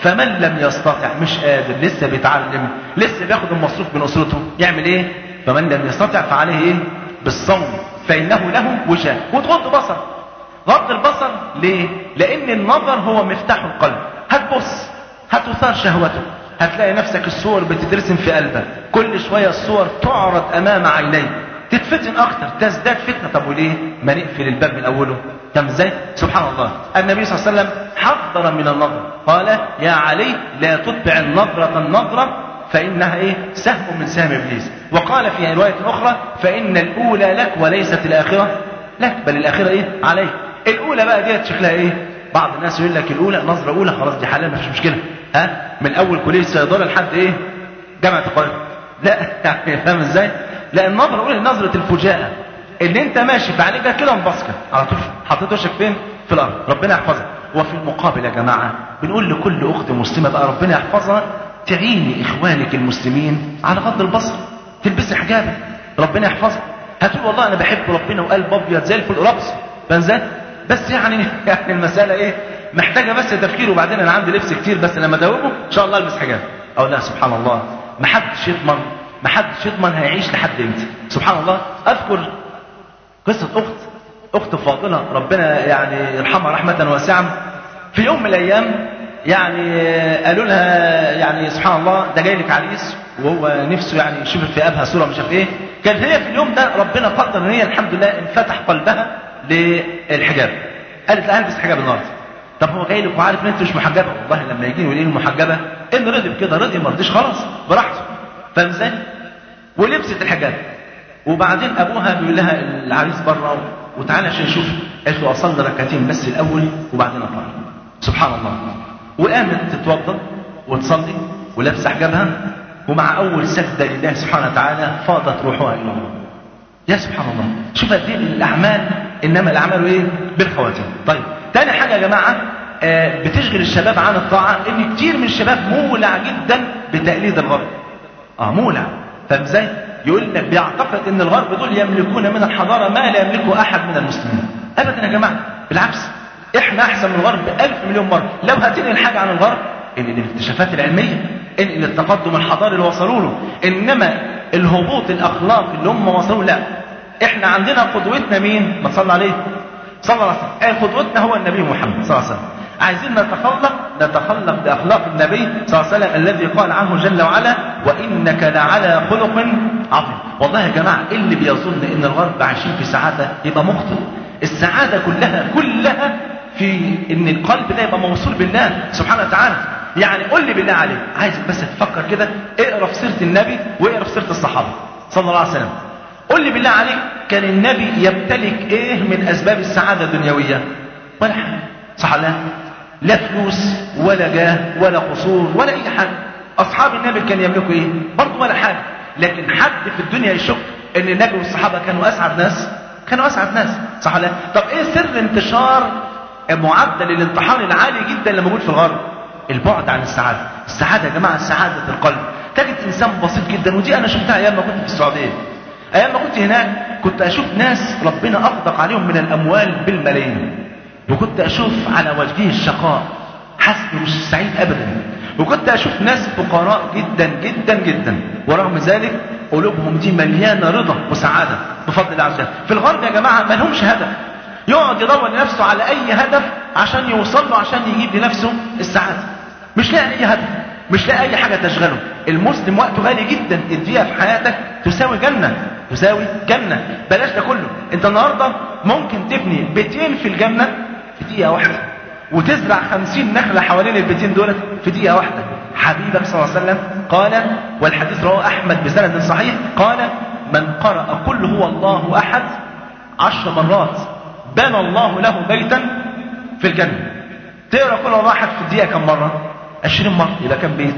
فمن لم يستطع مش قادر لسه بيتعلم لسه بياخد المصروف من اسرته يعمل ايه فمن لم يستطع فعليه ايه بالصوم فانه له وجاء وتغض بصر غض البصر ليه لان النظر هو مفتاح القلب هتبص هتثار شهوته هتلاقي نفسك الصور بتترسم في قلبك كل شويه الصور تعرض امام عينيك تتفتن اكتر تزداد فتنه طب وليه ما نقفل الباب من اوله طب ازاي سبحان الله النبي صلى الله عليه وسلم حذر من النظر قال يا علي لا تتبع النظره النظره فانها ايه سهم من سهم ابليس وقال في روايه اخرى فان الاولى لك وليست الاخره لك بل الاخره ايه عليك الاولى بقى ديت شكلها ايه بعض الناس يقول لك الاولى نظره اولى خلاص دي حلال مفيش مشكله ها من اول كليه صيدله لحد ايه جامعه القاهره لا يعني فاهم ازاي لا النظره الاولى نظره الفجاءه اللي انت ماشي بعينيك كده مبصكه على طول حطيت وشك فين في الارض ربنا يحفظك وفي المقابل يا جماعه بنقول لكل اخت مسلمه بقى ربنا يحفظها تعيني اخوانك المسلمين على غض البصر تلبسي حجابك ربنا يحفظك هتقول والله انا بحب ربنا وقلب ابيض زي الفل رقص فاهم بس يعني يعني المساله ايه محتاجه بس تفكير وبعدين انا عندي لبس كتير بس لما ادوبه ان شاء الله البس حجاب او لا سبحان الله ما حدش يضمن ما حدش يضمن هيعيش لحد امتى سبحان الله اذكر قصه اخت اخت فاضله ربنا يعني يرحمها رحمه واسعه في يوم من الايام يعني قالوا لها يعني سبحان الله ده جاي لك عريس وهو نفسه يعني يشوف في ابها صوره مش عارف ايه كانت هي في اليوم ده ربنا قدر ان هي الحمد لله انفتح قلبها للحجاب قالت لا هلبس حجاب النهارده طب هو جاي لك وعارف ان انت مش محجبه والله لما يجي يقول لي محجبه ان رضي بكده رضي ما رضيش خلاص براحته فاهم ازاي؟ ولبست الحجاب وبعدين ابوها بيقول لها العريس بره وتعالى عشان نشوف قالت له اصلي ركعتين بس الاول وبعدين اطلع سبحان الله وقامت تتوضا وتصلي ولابسه حجابها ومع اول سجده لله سبحانه وتعالى فاضت روحها الى الله يا سبحان الله شوف قد ايه الاعمال انما الاعمال ايه بالخواتيم طيب تاني حاجه يا جماعه آه بتشغل الشباب عن الطاعه ان كتير من الشباب مولع جدا بتقليد الغرب اه مولع فاهم ازاي يقول لك بيعتقد ان الغرب دول يملكون من الحضاره ما لا يملكه احد من المسلمين ابدا يا جماعه بالعكس احنا احسن من الغرب ألف مليون مره لو هتنقل حاجه عن الغرب انقل الاكتشافات العلميه انقل التقدم الحضاري اللي وصلوا له انما الهبوط الاخلاقي اللي هم وصلوا لا احنا عندنا قدوتنا مين ما تصلى عليه صلى الله عليه وسلم اي قدوتنا هو النبي محمد صلى الله عليه وسلم عايزين نتخلق نتخلق باخلاق النبي صلى الله عليه وسلم الذي قال عنه جل وعلا وانك لعلى خلق عظيم والله يا جماعه اللي بيظن ان الغرب عايشين في سعاده يبقى مخطئ السعاده كلها كلها في ان القلب ده يبقى موصول بالله سبحانه وتعالى يعني قول لي بالله عليك عايزك بس تفكر كده اقرا في سيره النبي واقرا في سيره الصحابه صلى الله عليه وسلم قول لي بالله عليك كان النبي يمتلك ايه من اسباب السعاده الدنيويه ولا حاجه صح لا لا فلوس ولا جاه ولا قصور ولا اي حاجه اصحاب النبي كان يملكوا ايه برضه ولا حاجه لكن حد في الدنيا يشك ان النبي والصحابه كانوا اسعد ناس كانوا اسعد ناس صح لا طب ايه سر انتشار معدل الانتحار العالي جدا اللي موجود في الغرب البعد عن السعاده السعاده يا جماعه سعاده القلب تجد انسان بسيط جدا ودي انا شفتها ايام ما كنت في السعوديه ايام ما كنت هناك كنت اشوف ناس ربنا اغدق عليهم من الاموال بالملايين وكنت اشوف على وجهه الشقاء حسن مش سعيد ابدا وكنت اشوف ناس فقراء جدا جدا جدا ورغم ذلك قلوبهم دي مليانه رضا وسعاده بفضل الله عز وجل في الغرب يا جماعه ما لهمش هدف يقعد يدور لنفسه على اي هدف عشان يوصل له عشان يجيب لنفسه السعاده مش لاقي اي هدف مش لاقي اي حاجه تشغله المسلم وقته غالي جدا الدقيقه في حياتك تساوي جنه تساوي جنه بلاش ده كله انت النهارده ممكن تبني بيتين في الجنه في دقيقه واحده وتزرع خمسين نخلة حوالين البيتين دولت في دقيقة واحدة حبيبك صلى الله عليه وسلم قال والحديث رواه أحمد بسند صحيح قال من قرأ قل هو الله أحد عشر مرات بنى الله له بيتا في الجنة تقرأ قل هو الله أحد في الدقيقة كم مرة عشرين مرة يبقى كم بيت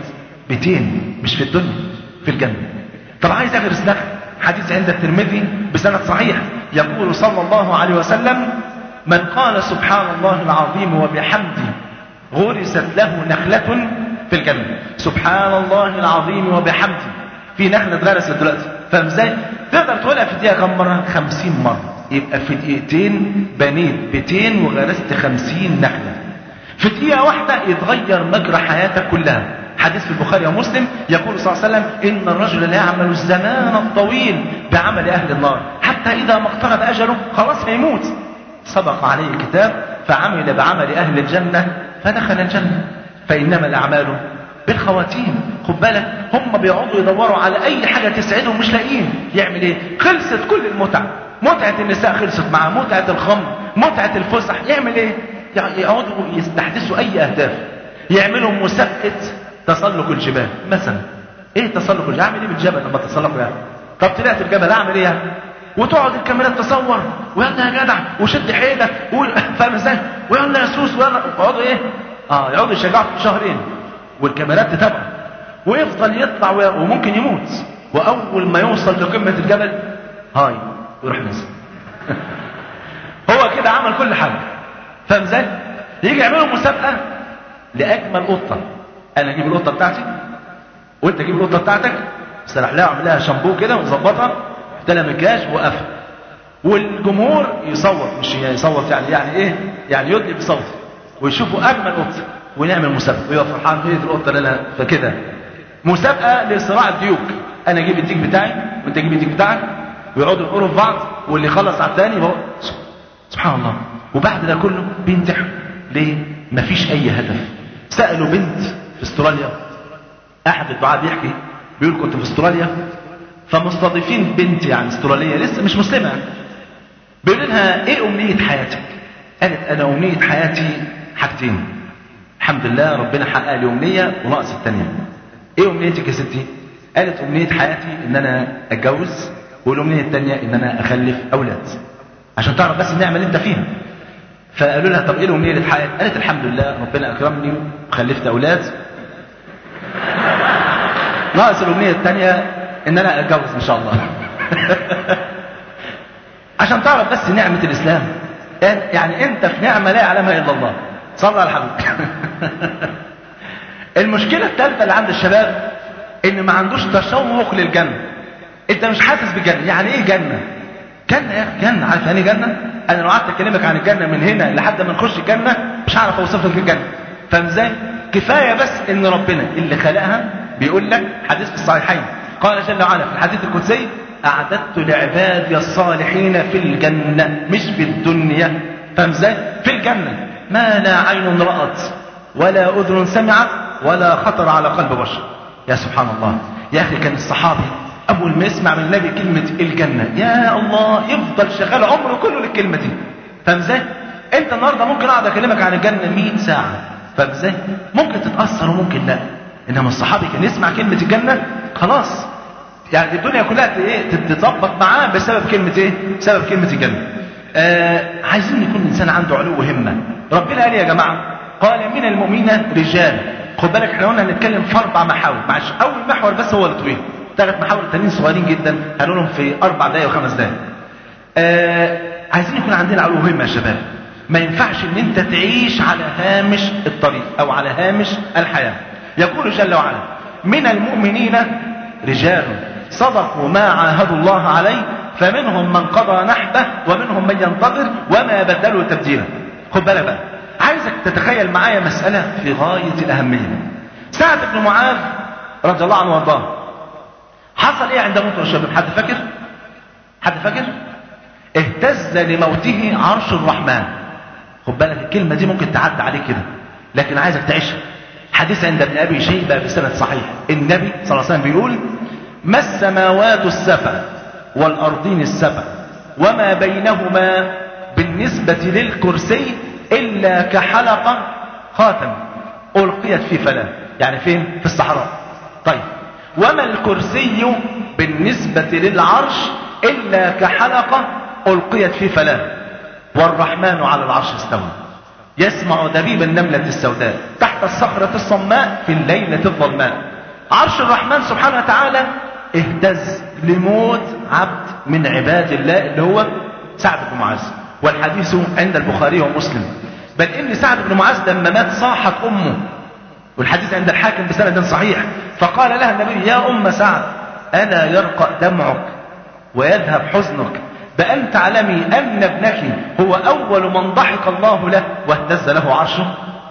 بيتين مش في الدنيا في الجنة طب عايز أغرس نخل حديث عند الترمذي بسند صحيح يقول صلى الله عليه وسلم من قال سبحان الله العظيم وبحمده غرست له نخلة في الجنة سبحان الله العظيم وبحمده في نخلة اتغرست دلوقتي فاهم ازاي؟ تقدر تقولها في دقيقة كم مرة؟ خمسين مرة يبقى في دقيقتين بنيت بيتين وغرست خمسين نخلة في دقيقة واحدة يتغير مجرى حياتك كلها حديث في البخاري ومسلم يقول صلى الله عليه وسلم إن الرجل لا يعمل الزمان الطويل بعمل أهل النار حتى إذا ما اقترب أجله خلاص هيموت سبق عليه الكتاب فعمل بعمل أهل الجنة فدخل الجنة فإنما الأعمال بالخواتيم خد بالك هم بيقعدوا يدوروا على أي حاجة تسعدهم مش لاقيين يعمل إيه خلصت كل المتع متعة النساء خلصت معاه متعة الخمر متعة الفسح يعمل إيه يقعدوا يستحدثوا أي أهداف يعملوا مسابقة تسلق الجبال مثلا ايه تسلق الجبل اعمل ايه بالجبل لما تسلقه يعني طب طلعت الجبل اعمل ايه يعني وتقعد الكاميرات تصور ويلا يا جدع وشد حيلك فاهم ازاي ويلا يا سوس ويلا يقعدوا ايه اه يقعدوا يشجعوا في شهرين والكاميرات تتابعه ويفضل يطلع وي... وممكن يموت واول ما يوصل لقمه الجبل هاي يروح نزل هو كده عمل كل حاجه فاهم ازاي يجي يعملوا مسابقه لاجمل قطه انا اجيب القطه بتاعتي وانت تجيب القطه بتاعتك سرح لها اعمل لها شامبو كده ونظبطها لها مكياج وقفل والجمهور يصوت مش يصوت يعني يعني ايه يعني يدلي بصوت ويشوفوا اجمل قطه ونعمل مسابقه ويبقى فرحان ايه القطه اللي انا فكده مسابقه لصراع الديوك انا اجيب الديك بتاعي وانت تجيب الديك بتاعك ويقعدوا يقولوا في بعض واللي يخلص على الثاني هو سبحان الله وبعد ده كله بينتحر ليه مفيش اي هدف سالوا بنت في استراليا احد الدعاة بيحكي بيقول كنت في استراليا فمستضيفين بنت يعني استرالية لسه مش مسلمة بيقول لها ايه امنية حياتك قالت انا امنية حياتي حاجتين الحمد لله ربنا حقق لي امنية وناقص الثانية ايه امنيتك يا ستي قالت امنية حياتي ان انا اتجوز والامنية الثانية ان انا اخلف اولاد عشان تعرف بس النعمة اللي انت فيها فقالوا لها طب ايه الامنية اللي اتحققت قالت الحمد لله ربنا اكرمني وخلفت اولاد ناقص الأمنية الثانية إن أنا أتجوز إن شاء الله. عشان تعرف بس نعمة الإسلام. يعني أنت في نعمة لا يعلمها إلا الله. صلى على الحبيب. المشكلة الثالثة اللي عند الشباب إن ما عندوش تشوق للجنة. أنت مش حاسس بالجنة، يعني إيه جنة؟ جنة يا أخي جنة، عارف يعني إيه جنة؟ أنا لو قعدت أكلمك عن الجنة من هنا لحد ما نخش الجنة مش هعرف أوصف لك الجنة. فاهم إزاي؟ كفاية بس إن ربنا اللي خلقها بيقول لك حديث في الصحيحين قال جل وعلا في الحديث القدسي أعددت لعبادي الصالحين في الجنة مش في الدنيا فاهم ازاي؟ في الجنة ما لا عين رأت ولا أذن سمعت ولا خطر على قلب بشر يا سبحان الله يا أخي كان الصحابي أول ما يسمع من النبي كلمة الجنة يا الله يفضل شغال عمره كله للكلمة دي فاهم ازاي؟ أنت النهارده ممكن أقعد أكلمك عن الجنة 100 ساعة فاهم ازاي؟ ممكن تتأثر وممكن لا انما الصحابي كان يسمع كلمة الجنة خلاص يعني الدنيا كلها ايه تتظبط معاه بسبب كلمة ايه بسبب كلمة الجنة آه عايزين يكون الانسان عنده علو همة ربنا قال يا جماعة قال من المؤمنين رجال خد بالك احنا قلنا هنتكلم في اربع محاور معلش اول محور بس هو اللي طويل ثلاث محاور تانيين صغيرين جدا هنقولهم في اربع دقايق وخمس دقايق آه عايزين يكون عندنا علو همة يا شباب ما ينفعش ان انت تعيش على هامش الطريق او على هامش الحياه يقول جل وعلا من المؤمنين رجال صدقوا ما عاهدوا الله عليه فمنهم من قضى نحبه ومنهم من ينتظر وما بدلوا تبديلا خد بالك بقى عايزك تتخيل معايا مسألة في غاية الأهمية سعد بن معاذ رضي الله عنه وارضاه حصل ايه عند موته الشباب حد فاكر حد فاكر اهتز لموته عرش الرحمن خد بالك الكلمة دي ممكن تعدي عليك كده لكن عايزك تعيشها حديث عند ابن ابي شيبه بسند صحيح النبي صلى الله عليه وسلم بيقول ما السماوات السبع والارضين السبع وما بينهما بالنسبه للكرسي الا كحلقه خاتم القيت في فلاه يعني فين في الصحراء طيب وما الكرسي بالنسبه للعرش الا كحلقه القيت في فلاه والرحمن على العرش استوى يسمع دبيب النملة السوداء تحت الصخرة الصماء في الليلة الظلماء عرش الرحمن سبحانه وتعالى اهتز لموت عبد من عباد الله اللي هو سعد بن معاذ والحديث عند البخاري ومسلم بل ان سعد بن معاذ لما مات صاحت امه والحديث عند الحاكم بسند صحيح فقال لها النبي يا ام سعد الا يرقى دمعك ويذهب حزنك بأن تعلمي أن ابنك هو أول من ضحك الله له واهتز له عرشه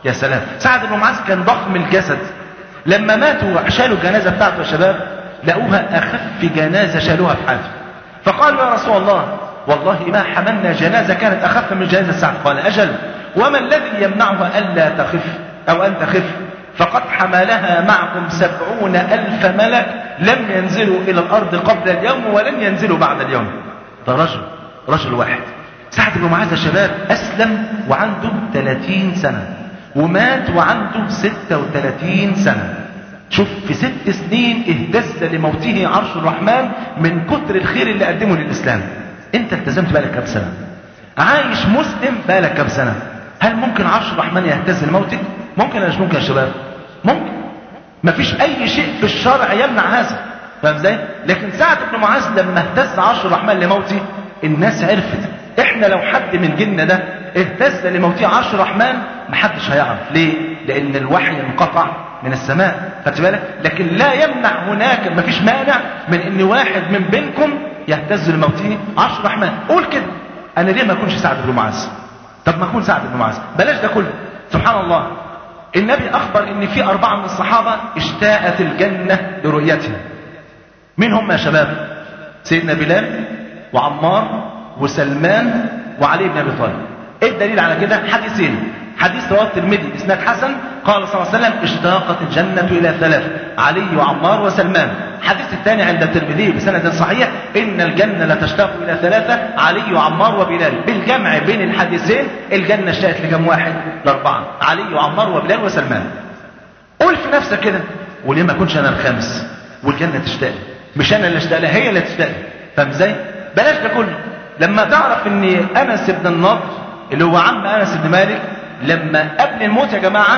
يا سلام سعد بن معاذ كان ضخم الجسد لما ماتوا شالوا الجنازة بتاعته يا شباب لقوها أخف جنازة شالوها في حياته فقالوا يا رسول الله والله ما حملنا جنازة كانت أخف من جنازة سعد قال أجل وما الذي يمنعها ألا تخف أو أن تخف فقد حملها معكم سبعون ألف ملك لم ينزلوا إلى الأرض قبل اليوم ولن ينزلوا بعد اليوم ده رجل رجل واحد سعد بن معاذ يا شباب أسلم وعنده 30 سنة ومات وعنده 36 سنة شوف في ست سنين اهتز لموته عرش الرحمن من كتر الخير اللي قدمه للإسلام انت التزمت بقالك كام سنة عايش مسلم بقالك كام سنة هل ممكن عرش الرحمن يهتز لموتك ممكن ولا مش ممكن يا شباب ممكن مفيش اي شيء في الشرع يمنع هذا فاهم ازاي لكن سعد بن معاذ لما اهتز عرش الرحمن لموته الناس عرفت احنا لو حد من جيلنا ده اهتز لموته عرش الرحمن محدش هيعرف ليه لان الوحي انقطع من السماء خدت بالك لكن لا يمنع هناك مفيش مانع من ان واحد من بينكم يهتز لموته عرش الرحمن قول كده انا ليه ما اكونش سعد بن معاذ طب ما اكون سعد بن معاذ بلاش ده كله سبحان الله النبي اخبر ان في اربعه من الصحابه اشتاءت الجنه لرؤيتها مين هم يا شباب سيدنا بلال وعمار وسلمان وعلي بن ابي طالب ايه الدليل على كده حديثين حديث رواه الترمذي باسناد حسن قال صلى الله عليه وسلم اشتاقت الجنه الى ثلاث علي وعمار وسلمان الحديث الثاني عند الترمذي بسند صحيح ان الجنه لتشتاق الى ثلاثه علي وعمار وبلال بالجمع بين الحديثين الجنه اشتاقت لكم واحد لاربعه علي وعمار وبلال وسلمان قول في نفسك كده وليه ما اكونش انا الخامس والجنه تشتاق مش انا اللي اشتاق لها هي اللي تشتاق فاهم ازاي بلاش ده كله لما تعرف ان انس بن النضر اللي هو عم انس بن مالك لما قبل الموت يا جماعه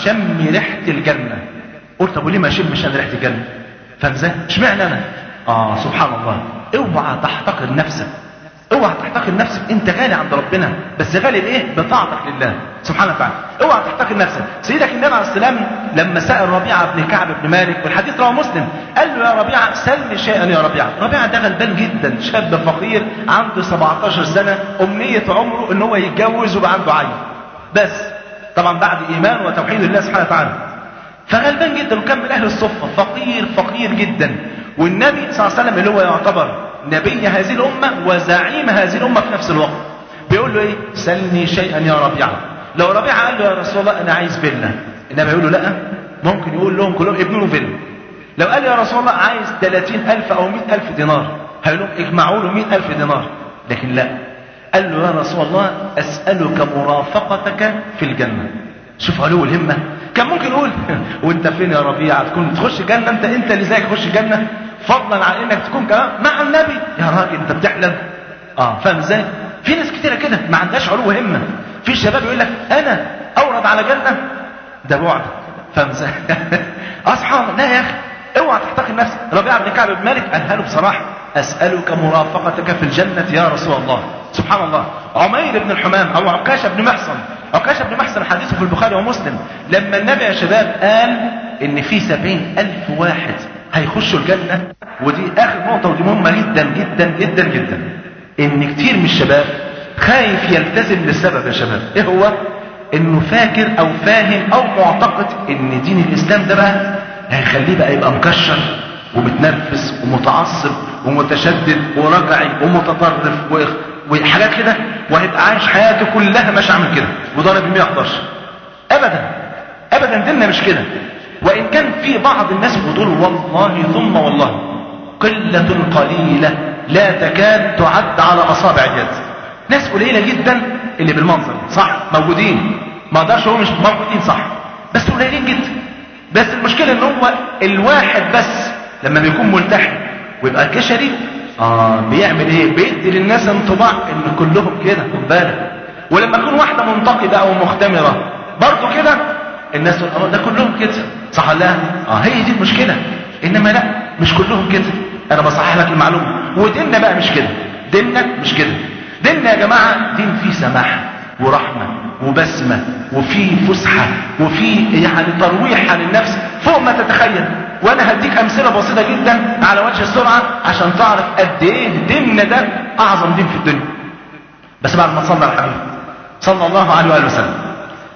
شم ريحه الجنه قلت طب وليه ما اشمش انا ريحه الجنه فاهم ازاي اشمعنى انا اه سبحان الله اوعى تحتقر نفسك اوعى تحتقر نفسك انت غالي عند ربنا بس غالي بايه بطاعتك لله سبحانه وتعالى اوعى تحتقر نفسك سيدك النبي عليه السلام لما سال ربيعه بن كعب بن مالك والحديث رواه مسلم قال له يا ربيعه سلني شيئا يا ربيعه ربيعه ده غلبان جدا شاب فقير عنده 17 سنه امنيه عمره ان هو يتجوز ويبقى عنده عيل بس طبعا بعد ايمان وتوحيد الله سبحانه وتعالى فغلبان جدا وكان من اهل الصفه فقير فقير جدا والنبي صلى الله عليه وسلم اللي هو يعتبر نبي هذه الامه وزعيم هذه الامه في نفس الوقت بيقول له ايه سلني شيئا يا ربيعه لو ربيعه قال له يا رسول الله انا عايز فيلا النبي يقول له لا ممكن يقول لهم كلهم ابنوا له فيلا لو قال له يا رسول الله عايز 30000 او 100000 دينار هيقول لهم اجمعوا له 100000 دينار لكن لا قال له يا رسول الله اسالك مرافقتك في الجنه شوف علو الهمه كان ممكن يقول وانت فين يا ربيعه تكون تخش جنه انت انت اللي زيك تخش جنه فضلا عن انك تكون كمان مع النبي يا راجل انت بتحلم اه فاهم ازاي في ناس كتيره كده ما عندهاش علو همه في شباب يقول لك انا اورد على جنه ده بعد فاهم ازاي اصحاب لا يا اخي اوعى تحتقر نفسك ربيعه بن كعب بن مالك قالها له بصراحه اسالك مرافقتك في الجنه يا رسول الله سبحان الله عمير بن الحمام او عكاشه بن محصن عكاشه بن محصن حديثه في البخاري ومسلم لما النبي يا شباب قال ان في سبعين الف واحد هيخشوا الجنة ودي اخر نقطة ودي مهمة جدا جدا جدا جدا ان كتير من الشباب خايف يلتزم للسبب يا شباب ايه هو انه فاكر او فاهم او معتقد ان دين الاسلام ده بقى هيخليه بقى يبقى مكشر ومتنرفز ومتعصب ومتشدد ورجعي ومتطرف وحاجات كده وهيبقى عايش حياته كلها ماشي عامل كده وضارب ال 111 ابدا ابدا ديننا مش كده وإن كان في بعض الناس بتقول والله ثم والله قلة قليلة لا تكاد تعد على أصابع اليد ناس قليلة جدا اللي بالمنظر صح موجودين ما اقدرش هو مش موجودين صح بس قليلين جدا بس المشكلة ان هو الواحد بس لما بيكون ملتحي ويبقى كشري اه بيعمل ايه بيدي للناس انطباع ان كلهم كده خد بالك ولما تكون واحدة منتقدة او مختمرة برضه كده الناس تقول ده كلهم كده صح ولا لا اه هي دي المشكله انما لا مش كلهم كده انا بصحح لك المعلومه وديننا بقى مش كده ديننا مش كده ديننا يا جماعه دين فيه سماحه ورحمه وبسمه وفيه فسحه وفيه يعني ترويح عن النفس فوق ما تتخيل وانا هديك امثله بسيطه جدا على وجه السرعه عشان تعرف قد ايه ديننا ده اعظم دين في الدنيا بس بعد ما تصلى على الحبيب صلى الله عليه واله وسلم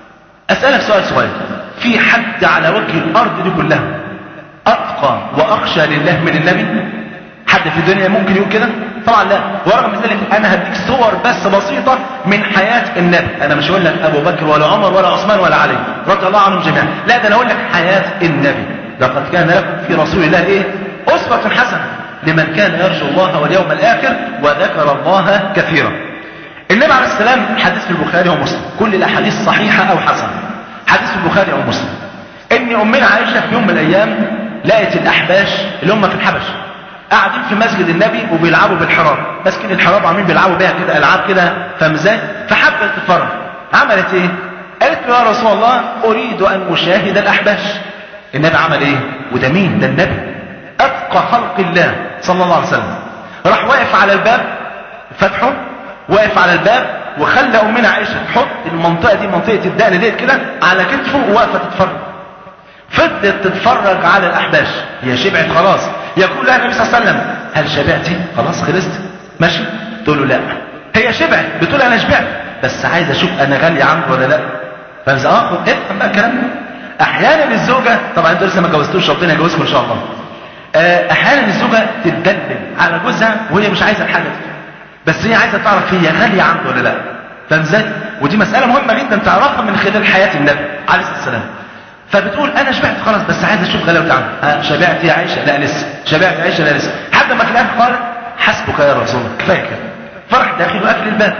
اسالك سؤال صغير في حد على وجه الارض دي كلها اتقى واخشى لله من النبي حد في الدنيا ممكن يقول كده طبعا لا ورغم ذلك انا هديك صور بس بسيطة من حياة النبي انا مش هقول لك ابو بكر ولا عمر ولا عثمان ولا علي رضي الله عنهم جميعا لا ده انا هقول لك حياة النبي لقد كان لكم في رسول الله ايه اسوة حسنة لمن كان يرجو الله واليوم الاخر وذكر الله كثيرا النبي عليه السلام حديث في البخاري ومسلم كل الاحاديث صحيحة او حسنة حديث في البخاري او مسلم ان امنا عائشة في يوم من الايام لقت الاحباش اللي هم في الحبش قاعدين في مسجد النبي وبيلعبوا بالحراب ماسكين الحراب وعاملين بيلعبوا بيها كده العاب كده فاهم ازاي فحبت تتفرج عملت ايه قالت له يا رسول الله اريد ان اشاهد الاحباش النبي عمل ايه وده مين ده النبي اتقى خلق الله صلى الله عليه وسلم راح واقف على الباب فتحه واقف على الباب وخلى امنا عائشه تحط المنطقه دي منطقه الدقن ديت كده على كتفه وواقفه تتفرج فضلت تتفرج على الاحباش هي شبعت خلاص يقول لها النبي صلى الله عليه وسلم هل شبعتي خلاص خلصت ماشي تقول له لا هي شبعت بتقول انا شبعت بس عايز اشوف انا غالي عنده ولا لا فاهم اه خد افهم بقى الكلام ده احيانا الزوجه طبعا انتوا لسه ما اتجوزتوش ربنا يجوزكم ان شاء الله آه، احيانا الزوجه تتدلل على جوزها وهي مش عايزه الحاجه دي بس هي عايزه تعرف هي غاليه عنده ولا لا فاهم ازاي ودي مساله مهمه جدا تعرفها من خلال حياه النبي عليه الصلاه والسلام فبتقول انا شبعت خلاص بس عايز اشوف غلاوه عنه ها شبعت يا عائشه لا لسه شبعت يا عائشه لا لسه حتى ما في الاخر قالت حسبك يا رسول الله كفايه كده فرح داخل وقفل الباب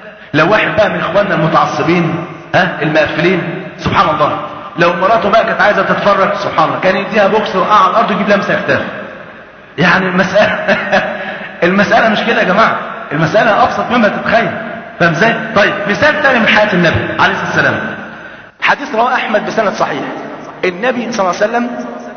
لو واحد بقى من اخواننا المتعصبين ها المقفلين سبحان الله لو مراته بقى كانت عايزه تتفرج سبحان الله كان يديها بوكس وقع على الارض ويجيب لها مسكتها يعني المساله المساله مش كده يا جماعه المساله ابسط مما تتخيل فاهم ازاي طيب مثال تاني من حياه النبي عليه الصلاه والسلام حديث رواه احمد بسند صحيح النبي صلى الله عليه وسلم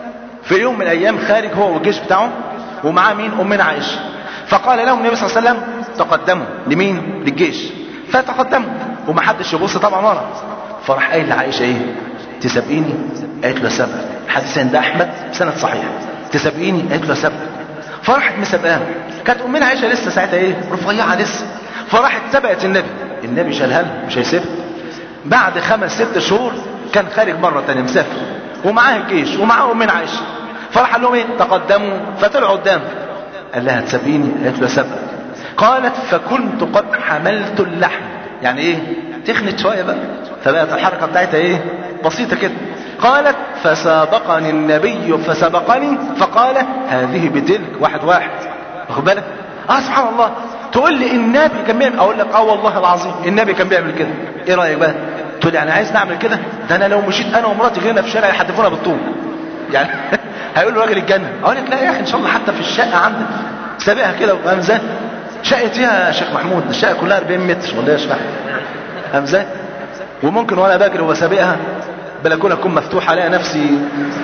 في يوم من الايام خارج هو والجيش بتاعه ومعاه مين امنا عائشه فقال لهم النبي صلى الله عليه وسلم تقدموا لمين للجيش فتقدموا ومحدش يبص طبعا ورا فراح قايل لعائشه ايه تسابقيني قالت له سبق الحديث عند احمد بسند صحيح تسابقيني قالت له سبق فراحت مسابقاه كانت امنا عائشه لسه ساعتها ايه رفيعه لسه فراحت سبقت النبي النبي شالها لها مش هيسيبها بعد خمس ست شهور كان خارج مرة تانية مسافر ومعاه الجيش ومعاه أمنا عائشة فراح قال لهم ايه تقدموا فطلعوا قدام قال لها تسابيني قالت له سبق قالت فكنت قد حملت اللحم يعني ايه تخنت شوية بقى فبقت الحركة بتاعتها ايه بسيطة كده قالت فسابقني النبي فسبقني فقال هذه بتلك واحد واحد واخد بالك اه سبحان الله تقول لي النبي كان بيعمل اقول لك اه والله العظيم النبي كان بيعمل كده ايه رايك بقى تقول لي انا عايز نعمل كده ده انا لو مشيت انا ومراتي غيرنا في الشارع يحدفونا بالطوب يعني هيقول له راجل الجنه اقول لك لا يا اخي ان شاء الله حتى في الشقه عندك سابقها كده فاهم ازاي شقه فيها يا شيخ محمود الشقه كلها 40 متر ولا ايه يا شيخ فاهم ازاي وممكن وانا بجري وبسابقها بلكونه تكون مفتوحه الاقي نفسي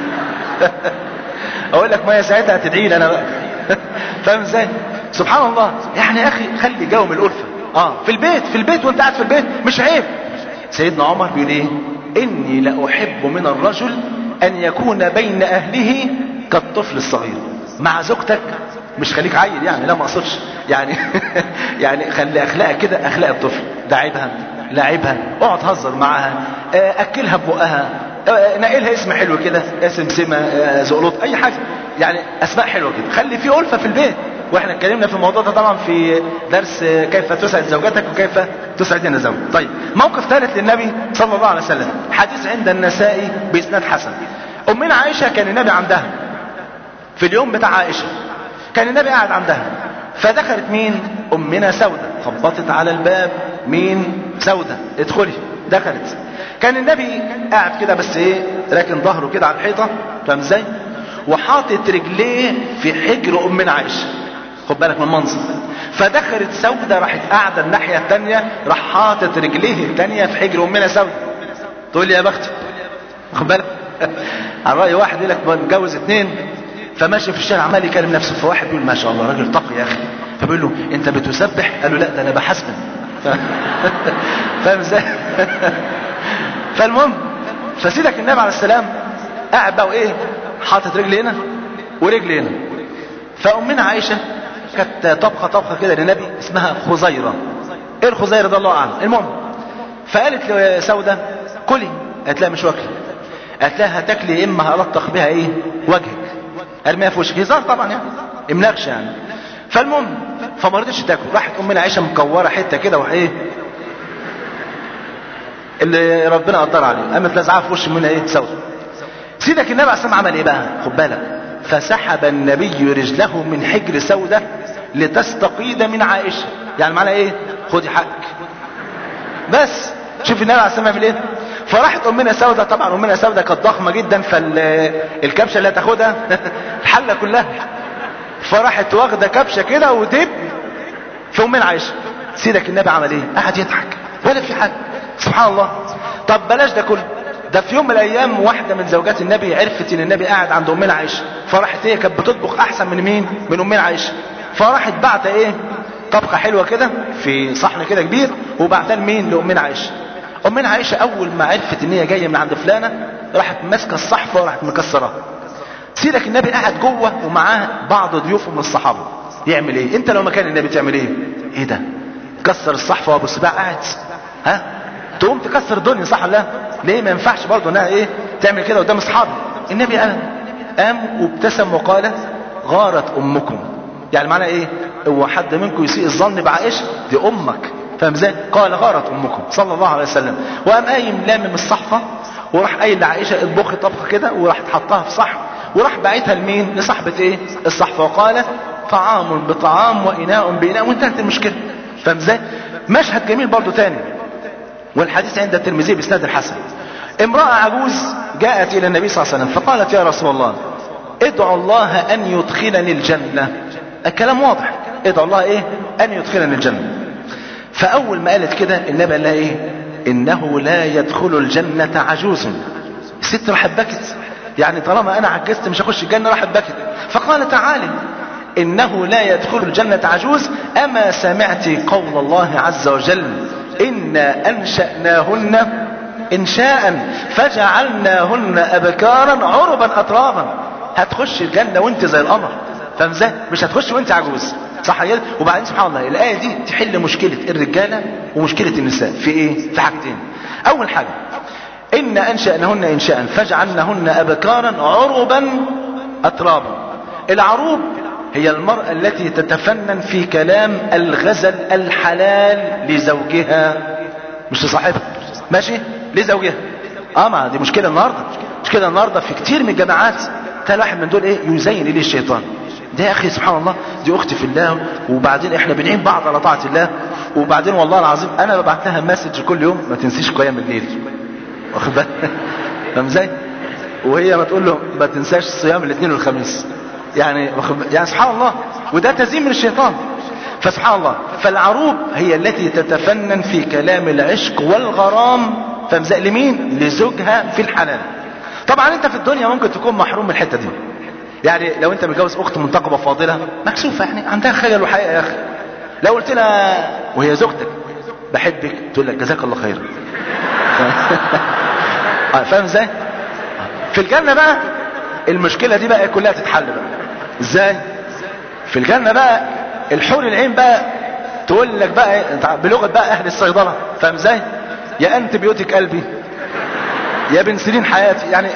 اقول لك ما هي ساعتها هتدعي لي انا بقى فاهم ازاي سبحان الله يعني يا اخي خلي جو من الالفه اه في البيت في البيت وانت قاعد في البيت مش عيب سيدنا عمر بيقول ايه اني لاحب من الرجل ان يكون بين اهله كالطفل الصغير مع زوجتك مش خليك عيل يعني لا ما اقصدش يعني يعني خلي اخلاقك كده اخلاق الطفل داعبها لاعبها اقعد هزر معاها اكلها ببقها نقلها اسم حلو كده اسم سمة زقلوط اي حاجة يعني اسماء حلوة كده خلي في ألفة في البيت واحنا اتكلمنا في الموضوع ده طبعا في درس كيف تسعد زوجتك وكيف تسعدين زوجك طيب موقف ثالث للنبي صلى الله عليه وسلم حديث عند النسائي باسناد حسن امنا عائشة كان النبي عندها في اليوم بتاع عائشة كان النبي قاعد عندها فدخلت مين امنا سودة خبطت على الباب مين سودة ادخلي دخلت كان النبي قاعد كده بس ايه راكن ظهره كده على الحيطة فاهم ازاي وحاطط رجليه في حجر امنا عائشة خد بالك من المنظر فدخلت سودة راحت قاعدة الناحية التانية راح حاطط رجليه التانية في حجر امنا سودة تقول لي يا بختي خد بالك على رأي واحد يقول لك متجوز اتنين فماشي في الشارع عمال يكلم نفسه فواحد بيقول ما شاء الله راجل تقي يا اخي فبيقول له انت بتسبح قال له لا ده انا بحسبن ف... فاهم ازاي فالمهم فسيدك النبي عليه السلام قاعد بقى وايه حاطط رجل هنا ورجل هنا فامنا عائشه كانت طبخه طبخه كده للنبي اسمها خزيره ايه الخزيره ده الله اعلم المهم فقالت لسوده كلي قالت لها مش واكله قالت لها هتاكلي يا اما هلطخ بها ايه وجهك ارميها في وشك هزار طبعا يعني امناقشه يعني فالمهم فما رضتش تاكل راحت امنا عائشه مكوره حته كده وايه اللي ربنا قدر عليه قامت لازعها في وش منها ايه سود سيدك النبي عليه الصلاه والسلام عمل ايه بقى خد بالك فسحب النبي رجله من حجر سودة لتستقيد من عائشه يعني معناها ايه خدي حقك بس شوف النبي عليه الصلاه والسلام ايه فراحت امنا سودة طبعا امنا سودة كانت ضخمه جدا فالكبشه اللي هتاخدها الحله كلها فراحت واخده كبشه كده ودب في امنا عائشه سيدك النبي عمل ايه قعد يضحك ولا في حاجه سبحان الله طب بلاش ده كله ده في يوم من الايام واحده من زوجات النبي عرفت ان النبي قاعد عند امنا عائشه فراحت هي كانت بتطبخ احسن من مين من امنا عائشه فراحت بعت ايه طبخه حلوه كده في صحن كده كبير وبعتها لمين لامنا عائشه امنا عائشه اول ما عرفت ان هي جايه من عند فلانه راحت ماسكه الصحفه وراحت مكسراها سيدك النبي قاعد جوه ومعاه بعض ضيوفه من الصحابه يعمل ايه انت لو مكان النبي تعمل ايه ايه ده كسر الصحفه وابو سباع قاعد ها تقوم تكسر الدنيا صح ولا لا ليه ما ينفعش برضه انها ايه تعمل كده قدام اصحابي النبي قام قام وابتسم وقال غارت امكم يعني معنى ايه هو حد منكم يسيء الظن بعائشه دي امك فاهم ازاي قال غارت امكم صلى الله عليه وسلم وقام قايم لامم الصحفه وراح قايل لعائشه اطبخي طبخه كده وراح حطها في صحن وراح باعتها لمين لصاحبه ايه الصحفه وقال طعام بطعام واناء باناء وانتهت المشكله فاهم ازاي مشهد جميل برضه تاني والحديث عند الترمذي باسناد الحسن امرأة عجوز جاءت إلى النبي صلى الله عليه وسلم فقالت يا رسول الله ادعو الله أن يدخلني الجنة الكلام واضح ادعو الله إيه أن يدخلني الجنة فأول ما قالت كده النبي قال لها إيه إنه لا يدخل الجنة عجوز الست راحت بكت يعني طالما أنا عجزت مش هخش الجنة راحت بكت فقال تعالي إنه لا يدخل الجنة عجوز أما سمعت قول الله عز وجل إنا أنشأناهن إنشاء فجعلناهن أبكارا عربا أترابا هتخش الجنة وانت زي القمر فاهم ازاي؟ مش هتخش وانت عجوز صح كده؟ وبعدين سبحان الله الآية دي تحل مشكلة الرجالة ومشكلة النساء في إيه؟ في حاجتين. أول حاجة إن أنشأناهن إنشاء فجعلناهن أبكارا عربا أترابا. العروب هي المرأة التي تتفنن في كلام الغزل الحلال لزوجها مش لصاحبها ماشي لزوجها اه ما دي مشكلة النهاردة مشكلة النهاردة في كتير من الجماعات تلاقي واحد من دول ايه يزين ليه الشيطان ده يا اخي سبحان الله دي اختي في الله وبعدين احنا بنعين بعض على طاعة الله وبعدين والله العظيم انا ببعت لها مسج كل يوم ما تنسيش قيام الليل واخد بالك فاهم ازاي وهي ما تقول له ما تنساش صيام الاثنين والخميس يعني يعني سبحان الله وده تزيين من الشيطان فسبحان الله فالعروب هي التي تتفنن في كلام العشق والغرام فمزق لمين لزوجها في الحلال طبعا انت في الدنيا ممكن تكون محروم من الحته دي يعني لو انت متجوز اخت منتقبه فاضله مكسوفه يعني عندها خجل وحقيقه يا اخي لو قلت لها وهي زوجتك بحبك تقول لك جزاك الله خيرا فاهم ازاي في الجنه بقى المشكله دي بقى كلها تتحل بقى ازاي في الجنه بقى الحور العين بقى تقول لك بقى بلغه بقى اهل الصيدله فاهم ازاي يا انت بيوتك قلبي يا بنسلين حياتي يعني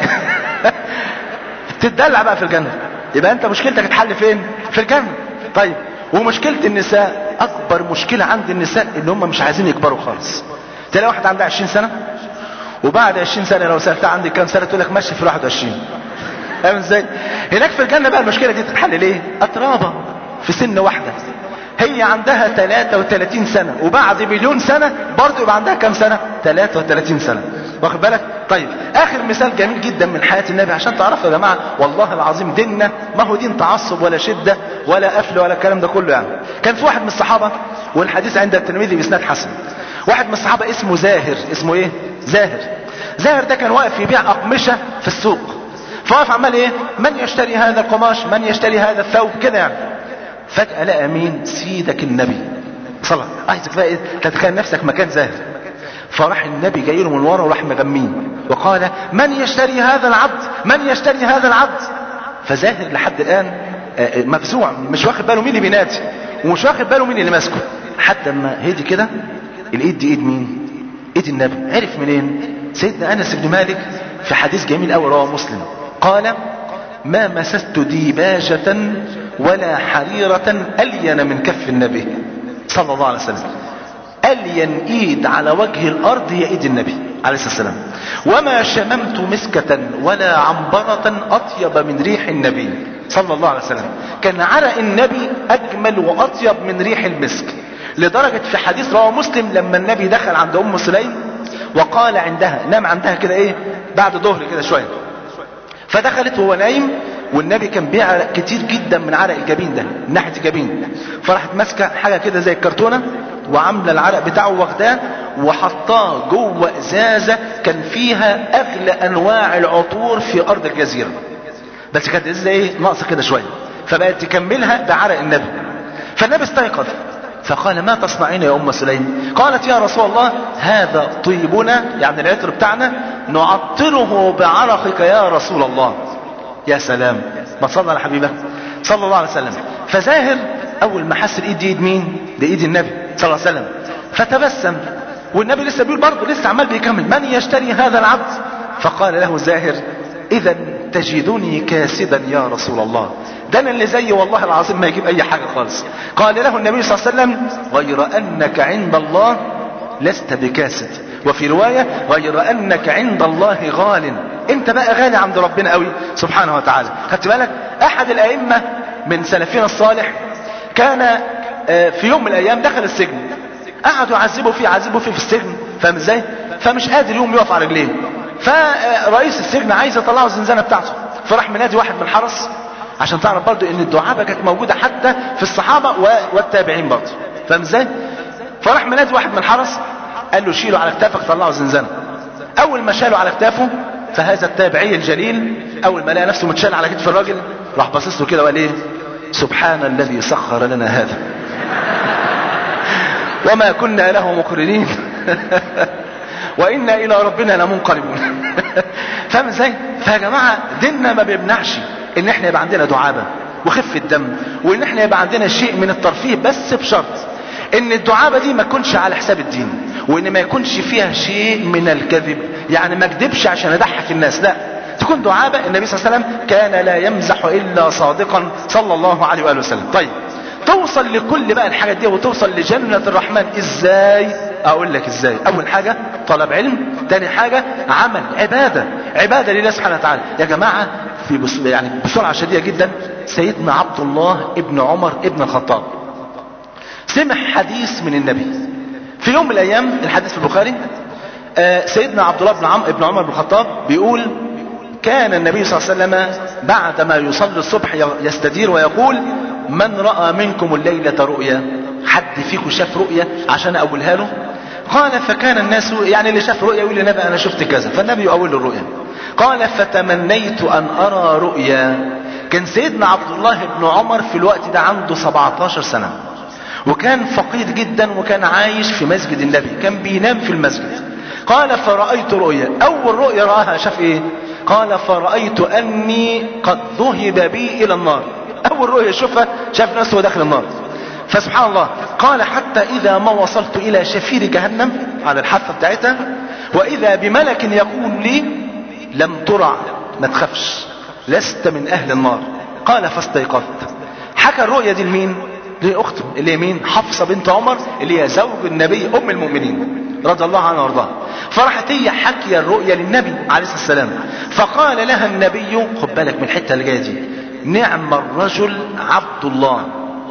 تتدلع بقى في الجنه يبقى انت مشكلتك تتحل فين في الجنه طيب ومشكله النساء اكبر مشكله عند النساء ان هم مش عايزين يكبروا خالص تلاقي واحد عنده 20 سنه وبعد 20 سنه لو سالتها عندك كام سنه تقول لك ماشي في 21 فاهم ازاي هناك في الجنه بقى المشكله دي تتحل ليه اترابه في سن واحده هي عندها 33 سنة وبعد مليون سنة برضه يبقى عندها كام سنة 33 سنة واخد بالك طيب اخر مثال جميل جدا من حياة النبي عشان تعرفوا يا جماعة والله العظيم ديننا ما هو دين تعصب ولا شدة ولا قفل ولا الكلام ده كله يعني كان في واحد من الصحابة والحديث عند الترمذي باسناد حسن واحد من الصحابة اسمه زاهر اسمه ايه زاهر زاهر ده كان واقف يبيع اقمشة في السوق فواقف عمال ايه من يشتري هذا القماش من يشتري هذا الثوب كده يعني فجأة لقى مين سيدك النبي صلى عايزك بقى ايه تتخيل نفسك مكان زاهر فراح النبي جاي له من ورا وراح مغميه وقال من يشتري هذا العبد من يشتري هذا العبد فزاهر لحد الان مفزوع مش واخد باله مين اللي بينادي ومش واخد باله مين اللي ماسكه حتى ما هدي كده الايد دي ايد مين ايد النبي عرف منين سيدنا انس بن مالك في حديث جميل قوي رواه مسلم قال ما مسست ديباجة ولا حريرة ألين من كف النبي صلى الله عليه وسلم ألين إيد على وجه الأرض هي إيد النبي عليه الصلاة والسلام وما شممت مسكة ولا عنبرة أطيب من ريح النبي صلى الله عليه وسلم كان عرق النبي أجمل وأطيب من ريح المسك لدرجة في حديث رواه مسلم لما النبي دخل عند أم سليم وقال عندها نام عندها كده إيه بعد ظهر كده شوية فدخلت وهو نايم والنبي كان بيعرق كتير جدا من عرق الجبين ده من ناحيه الجبين فراحت ماسكه حاجه كده زي الكرتونه وعامله العرق بتاعه واخداه وحطاه جوه ازازه كان فيها اغلى انواع العطور في ارض الجزيره بس كانت ازازه ايه ناقصه كده شويه فبقت تكملها بعرق النبي فالنبي استيقظ فقال ما تصنعين يا ام سليم قالت يا رسول الله هذا طيبنا يعني العطر بتاعنا نعطره بعرقك يا رسول الله يا سلام ما صلى على حبيبه صلى الله عليه وسلم فزاهر اول ما حس الايد دي ايد مين ده ايد النبي صلى الله عليه وسلم فتبسم والنبي لسه بيقول برضه لسه عمال بيكمل من يشتري هذا العبد فقال له زاهر اذا تجدني كاسدا يا رسول الله ده انا اللي زي والله العظيم ما يجيب اي حاجه خالص قال له النبي صلى الله عليه وسلم غير انك عند الله لست بكاسد وفي رواية غير انك عند الله غال انت بقى غالي عند ربنا قوي سبحانه وتعالى خدت بالك احد الائمة من سلفنا الصالح كان في يوم من الايام دخل السجن قعدوا يعذبوا فيه يعذبوا فيه في السجن فاهم ازاي فمش قادر يقوم يقف على رجليه فرئيس السجن عايز يطلعه الزنزانة بتاعته فراح منادي واحد من الحرس عشان تعرف برضو ان الدعابة كانت موجودة حتى في الصحابة والتابعين برضو فاهم ازاي فراح منادي واحد من الحرس قال له شيله على كتافك طلعه الزنزانة اول ما شاله على كتافه فهذا التابعي الجليل اول ما لقى نفسه متشال على كتف الراجل راح باصص له كده وقال ايه سبحان الذي سخر لنا هذا وما كنا له مقرنين وانا الى ربنا لمنقلبون فاهم ازاي فيا جماعه ديننا ما بيمنعش ان احنا يبقى عندنا دعابه وخفه دم وان احنا يبقى عندنا شيء من الترفيه بس بشرط ان الدعابه دي ما تكونش على حساب الدين وان ما يكونش فيها شيء من الكذب يعني ما اكذبش عشان اضحك الناس لا تكون دعابه النبي صلى الله عليه وسلم كان لا يمزح الا صادقا صلى الله عليه واله وسلم طيب توصل لكل بقى الحاجات دي وتوصل لجنة الرحمن ازاي اقول لك ازاي اول حاجة طلب علم تاني حاجة عمل عبادة عبادة لله سبحانه وتعالى يا جماعة في بس يعني بسرعة شديدة جدا سيدنا عبد الله ابن عمر ابن الخطاب سمع حديث من النبي في يوم من الايام الحديث في البخاري آه سيدنا عبد الله بن عمرو ابن عمر بن الخطاب بيقول كان النبي صلى الله عليه وسلم بعدما يصلي الصبح يستدير ويقول من رأى منكم الليلة رؤيا حد فيكم شاف رؤيا عشان اقولها له قال فكان الناس يعني اللي شاف رؤيا يقول للنبي انا شفت كذا فالنبي يقول له الرؤيا قال فتمنيت ان ارى رؤيا كان سيدنا عبد الله بن عمر في الوقت ده عنده 17 سنة وكان فقير جدا وكان عايش في مسجد النبي كان بينام في المسجد قال فرأيت رؤيا اول رؤيا رآها شاف ايه قال فرأيت اني قد ذهب بي الى النار اول رؤيا يشوفها شاف نفسه داخل النار فسبحان الله قال حتى اذا ما وصلت الى شفير جهنم على الحافة بتاعتها واذا بملك يقول لي لم ترع ما تخافش لست من اهل النار قال فاستيقظت حكى الرؤيا دي لمين لاخته اللي هي مين حفصة بنت عمر اللي هي زوج النبي ام المؤمنين رضي الله عنها وارضاها فرحت هي حكي الرؤيا للنبي عليه الصلاه والسلام فقال لها النبي خد بالك من الحته اللي جايه دي نعم الرجل عبد الله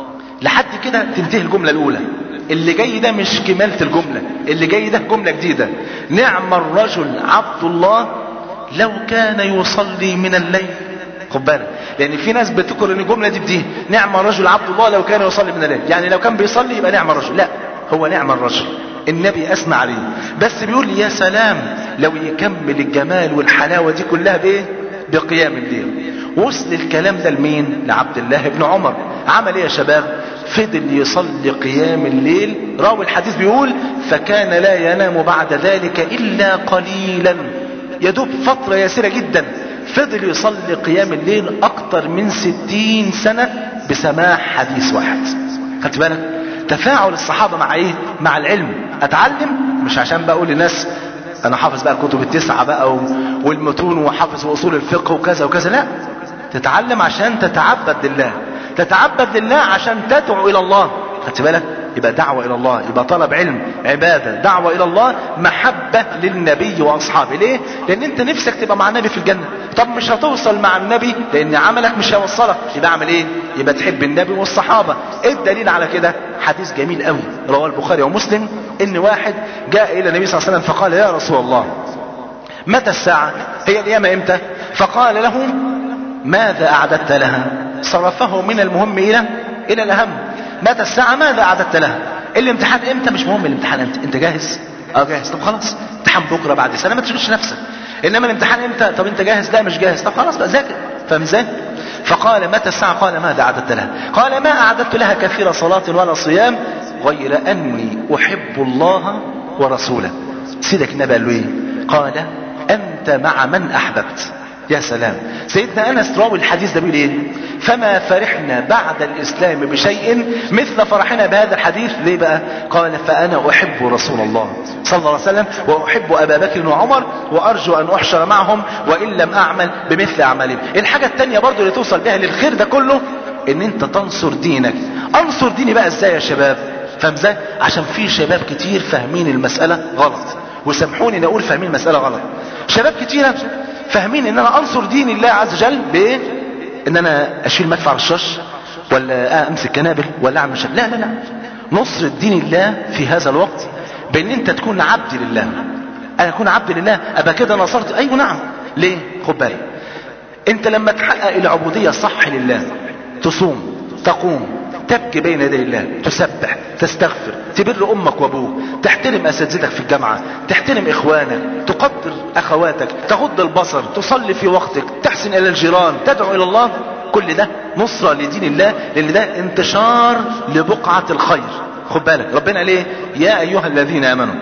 لحد كده تنتهي الجمله الاولى اللي جاي ده مش كمالة الجملة اللي جاي ده جملة جديدة نعم الرجل عبد الله لو كان يصلي من الليل خد بالك لان في ناس بتذكر ان الجمله دي بدي نعم الرجل عبد الله لو كان يصلي من الليل يعني لو كان بيصلي يبقى نعم الرجل لا هو نعم الرجل النبي اثنى عليه بس بيقول يا سلام لو يكمل الجمال والحلاوه دي كلها بايه بقيام الليل وصل الكلام ده لمين لعبد الله بن عمر عمل ايه يا شباب فضل يصلي قيام الليل راوي الحديث بيقول فكان لا ينام بعد ذلك الا قليلا يدوب فتره يسيره جدا فضل يصلي قيام الليل اكتر من ستين سنة بسماع حديث واحد خدت بالك تفاعل الصحابة مع ايه مع العلم اتعلم مش عشان بقول للناس انا حافظ بقى الكتب التسعة بقى و- والمتون وحافظ اصول الفقه وكذا وكذا لا تتعلم عشان تتعبد لله تتعبد لله عشان تدعو الى الله خدت بالك يبقى دعوة الى الله يبقى طلب علم عبادة دعوة الى الله محبة للنبي واصحابه ليه لان انت نفسك تبقى مع النبي في الجنة طب مش هتوصل مع النبي لان عملك مش هيوصلك يبقى اعمل ايه يبقى تحب النبي والصحابة ايه الدليل على كده حديث جميل قوي رواه البخاري ومسلم ان واحد جاء الى النبي صلى الله عليه وسلم فقال يا رسول الله متى الساعة هي القيامة امتى فقال له ماذا اعددت لها صرفه من المهم الى الى الاهم متى الساعة ماذا اعددت لها الامتحان امتى مش مهم الامتحان امتى انت جاهز اه جاهز طب خلاص امتحان بكرة بعد سنة ما تشغلش نفسك انما الامتحان امتى طب انت جاهز لا مش جاهز طب خلاص بقى ذاكر فاهم ازاي فقال متى الساعة قال ماذا اعددت لها قال ما اعددت لها كثير صلاة ولا صيام غير اني احب الله ورسوله سيدك النبي قال له ايه قال انت مع من احببت يا سلام سيدنا انس راوي الحديث ده بيقول ايه فما فرحنا بعد الاسلام بشيء مثل فرحنا بهذا الحديث ليه بقى قال فانا احب رسول الله صلى الله عليه وسلم واحب ابا بكر وعمر وارجو ان احشر معهم وان لم اعمل بمثل اعمالهم الحاجه الثانيه برضو اللي توصل بها للخير ده كله ان انت تنصر دينك انصر ديني بقى ازاي يا شباب فاهم ازاي عشان في شباب كتير فاهمين المساله غلط وسامحوني ان اقول فاهمين المساله غلط شباب كتيره فاهمين ان انا انصر دين الله عز وجل بايه ان انا اشيل مدفع رشاش ولا امسك كنابل ولا اعمل شيء لا لا لا نصر دين الله في هذا الوقت بان انت تكون عبد لله انا اكون عبد لله ابقى كده نصرت ايوه نعم ليه خد بالك انت لما تحقق العبودية صح لله تصوم تقوم تبكي بين يدي الله تسبح تستغفر تبر امك وابوك تحترم اساتذتك في الجامعه تحترم اخوانك تقدر اخواتك تغض البصر تصلي في وقتك تحسن الى الجيران تدعو الى الله كل ده نصرة لدين الله لان ده انتشار لبقعة الخير خد بالك ربنا قال ايه يا ايها الذين امنوا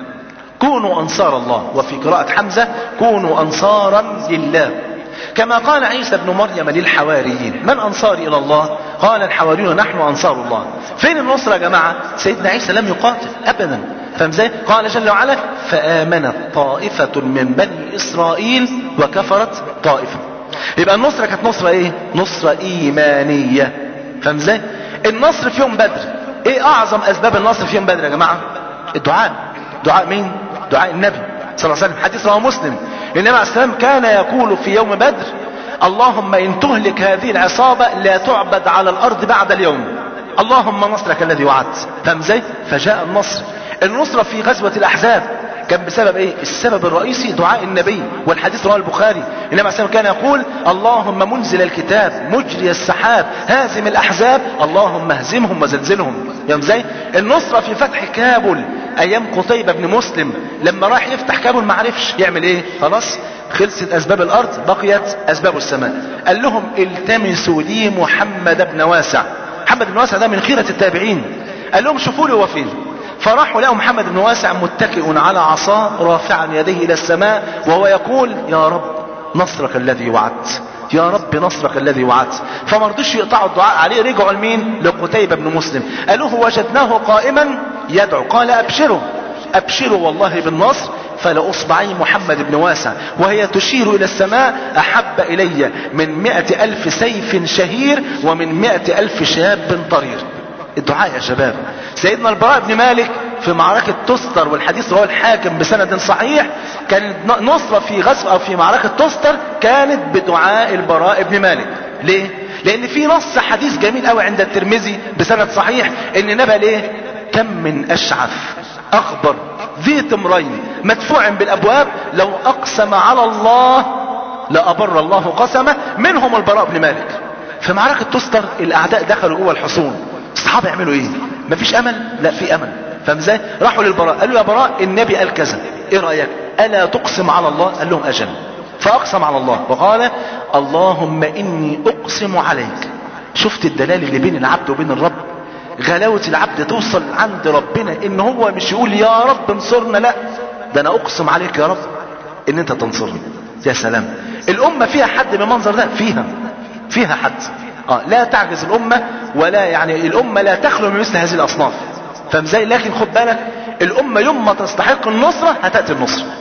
كونوا انصار الله وفي قراءة حمزة كونوا انصارا لله كما قال عيسى ابن مريم للحواريين من انصاري الى الله قال الحواريون نحن انصار الله فين النصر يا جماعة سيدنا عيسى لم يقاتل ابدا فاهم ازاي قال جل وعلا فامنت طائفة من بني اسرائيل وكفرت طائفة يبقى النصرة كانت نصرة ايه نصرة ايمانية فاهم ازاي النصر في يوم بدر ايه اعظم اسباب النصر في يوم بدر يا جماعة الدعاء دعاء مين دعاء النبي صلى الله عليه وسلم حديث رواه مسلم النبي عليه السلام كان يقول في يوم بدر اللهم ان تهلك هذه العصابة لا تعبد على الارض بعد اليوم اللهم نصرك الذي وعدت فاهم ازاي فجاء النصر النصرة في غزوة الاحزاب كان بسبب ايه السبب الرئيسي دعاء النبي والحديث رواه البخاري النبي عليه السلام كان يقول اللهم منزل الكتاب مجري السحاب هازم الاحزاب اللهم اهزمهم وزلزلهم يوم ازاي النصرة في فتح كابل ايام قتيبة بن مسلم لما راح يفتح كابل ما عرفش يعمل ايه خلاص خلصت اسباب الارض بقيت اسباب السماء قال لهم التمسوا لي محمد بن واسع محمد بن واسع ده من خيرة التابعين قال لهم شوفوا لي هو فين فراحوا لقوا محمد بن واسع متكئ على عصاه رافعا يديه الى السماء وهو يقول يا رب نصرك الذي وعدت يا رب نصرك الذي وعدت فما رضوش يقطعوا الدعاء عليه رجعوا لمين لقتيبة بن مسلم قالوه وجدناه قائما يدعو قال ابشروا ابشروا والله بالنصر فلأصبعي محمد بن واسع وهي تشير إلى السماء أحب إلي من مئة ألف سيف شهير ومن مئة ألف شاب طرير الدعاء يا شباب سيدنا البراء بن مالك في معركة تستر والحديث رواه الحاكم بسند صحيح كانت نصرة في غزو أو في معركة تستر كانت بدعاء البراء بن مالك ليه؟ لأن في نص حديث جميل قوي عند الترمذي بسند صحيح إن نبى ليه؟ كم من أشعث أخبر ذي تمرين مدفوع بالأبواب لو أقسم على الله لأبر الله قسمه منهم البراء بن مالك في معركة تستر الأعداء دخلوا جوه الحصون الصحابة يعملوا ايه مفيش امل لا في امل فاهم ازاي راحوا للبراء قالوا يا براء النبي قال كذا ايه رايك الا تقسم على الله قال لهم اجل فاقسم على الله وقال اللهم اني اقسم عليك شفت الدلال اللي بين العبد وبين الرب غلاوة العبد توصل عند ربنا ان هو مش يقول يا رب انصرنا لا ده انا اقسم عليك يا رب ان انت تنصرني يا سلام الامة فيها حد من المنظر ده فيها فيها حد اه لا تعجز الامة ولا يعني الامة لا تخلو من مثل هذه الاصناف فاهم ازاي لكن خد بالك الامة يوم ما تستحق النصرة هتأتي النصرة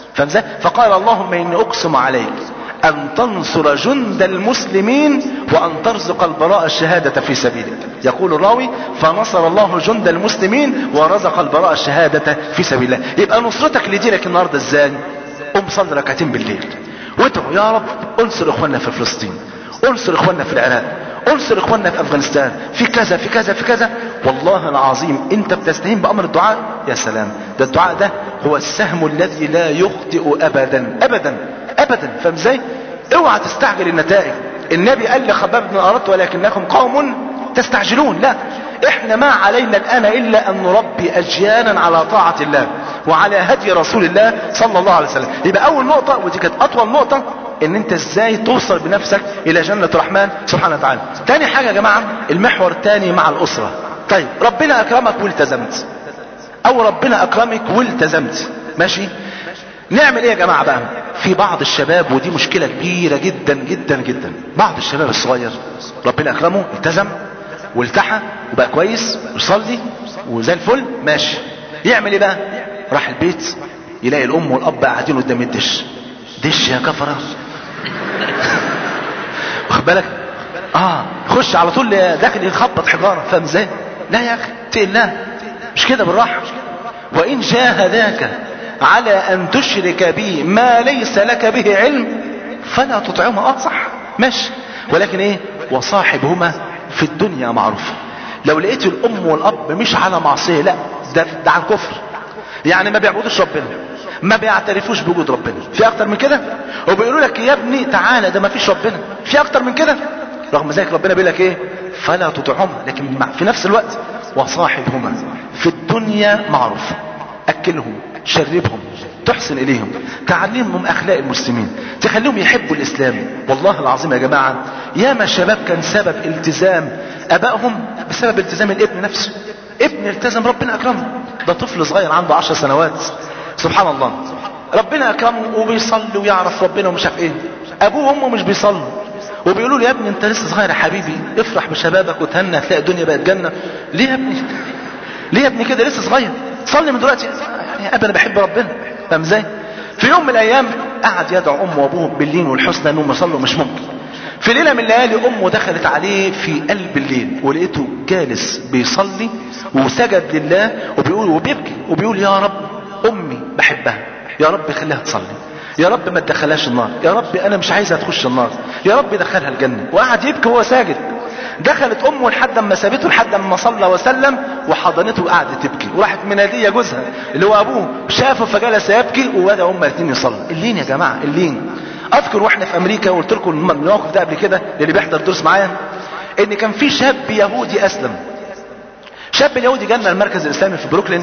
فاهم ازاي؟ فقال اللهم اني اقسم عليك ان تنصر جند المسلمين وان ترزق البراء الشهادة في سبيلك يقول الراوي فنصر الله جند المسلمين ورزق البراء الشهادة في سبيل الله يبقى نصرتك لدينك النهاردة ازاي قم صلي ركعتين بالليل وادعوا يا رب انصر اخواننا في فلسطين انصر اخواننا في العراق انصر اخواننا في افغانستان في كذا في كذا في كذا والله العظيم انت بتستهين بامر الدعاء يا سلام ده الدعاء ده هو السهم الذي لا يخطئ ابدا ابدا ابدا فاهم ازاي اوعى تستعجل النتائج النبي قال لخباب بن اردت ولكنكم قوم تستعجلون لا احنا ما علينا الان الا ان نربي اجيالا على طاعة الله وعلى هدي رسول الله صلى الله عليه وسلم يبقى اول نقطة ودي كانت اطول نقطة ان انت ازاي توصل بنفسك الى جنة الرحمن سبحانه وتعالى تاني حاجة يا جماعة المحور الثاني مع الاسرة طيب ربنا اكرمك والتزمت او ربنا اكرمك والتزمت ماشي نعمل ايه يا جماعة بقى في بعض الشباب ودي مشكلة كبيرة جدا جدا جدا بعض الشباب الصغير ربنا اكرمه التزم والتحى وبقى كويس ويصلي وزي الفل ماشي يعمل ايه بقى راح البيت يلاقي الام والاب قاعدين قدام الدش دش يا كفره واخد بالك اه خش على طول داخل يخبط حجاره فاهم ازاي لا يا اخي اتقي الله مش كده بالراحه وان جاهداك على ان تشرك بي ما ليس لك به علم فلا تطعمه اه صح ماشي ولكن ايه وصاحبهما في الدنيا معروفة لو لقيت الام والاب مش على معصية لا ده, ده على الكفر يعني ما بيعبدوش ربنا ما بيعترفوش بوجود ربنا في اكتر من كده وبيقولوا لك يا ابني تعالى ده ما فيش ربنا في اكتر من كده رغم ذلك ربنا بيقول لك ايه فلا تطعهما لكن مع في نفس الوقت وصاحبهما في الدنيا معروف اكلهم شربهم تحسن اليهم تعلمهم اخلاق المسلمين تخليهم يحبوا الاسلام والله العظيم يا جماعة ياما شباب كان سبب التزام ابائهم بسبب التزام الابن نفسه ابن التزم ربنا اكرمه ده طفل صغير عنده عشر سنوات سبحان الله ربنا اكرمه وبيصلي ويعرف ربنا ومش عارف ايه ابوه وامه مش بيصلوا وبيقولوا له يا ابني انت لسه صغير يا حبيبي افرح بشبابك وتهنى هتلاقي الدنيا بقت جنه ليه يا ابني ليه يا ابني كده لسه صغير صلي من دلوقتي يا ابني انا بحب ربنا فاهم ازاي في يوم من الايام قعد يدعو امه وابوه بالليل والحسنى انهم يصلوا مش ممكن في ليله من الليالي امه دخلت عليه في قلب الليل ولقيته جالس بيصلي وسجد لله وبيقول وبيبكي وبيقول يا رب امي بحبها يا رب خليها تصلي يا رب ما تدخلهاش النار يا رب انا مش عايزها تخش النار يا رب دخلها الجنه وقعد يبكي وهو ساجد دخلت امه لحد ما سابته لحد ما صلى وسلم وحضنته وقعدت تبكي وراحت مناديه جوزها اللي هو ابوه شافه فجلس يبكي وبدا هما الاثنين يصلوا اللين يا جماعه اللين اذكر واحنا في امريكا وقلت لكم الموقف ده قبل كده اللي بيحضر دروس معايا ان كان في شاب يهودي اسلم شاب يهودي جالنا المركز الاسلامي في بروكلين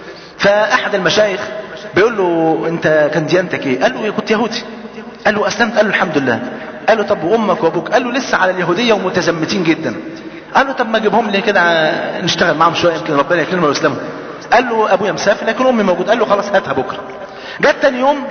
فاحد المشايخ بيقول له انت كان ديانتك ايه قال له كنت يهودي قال له اسلمت قال له الحمد لله قال له طب وامك وابوك قال له لسه على اليهوديه ومتزمتين جدا قال له طب ما اجيبهم لي كده نشتغل معاهم شويه يمكن ربنا يكرمهم ويسلموا قال له ابويا مسافر لكن امي موجود قال له خلاص هاتها بكره جت تاني يوم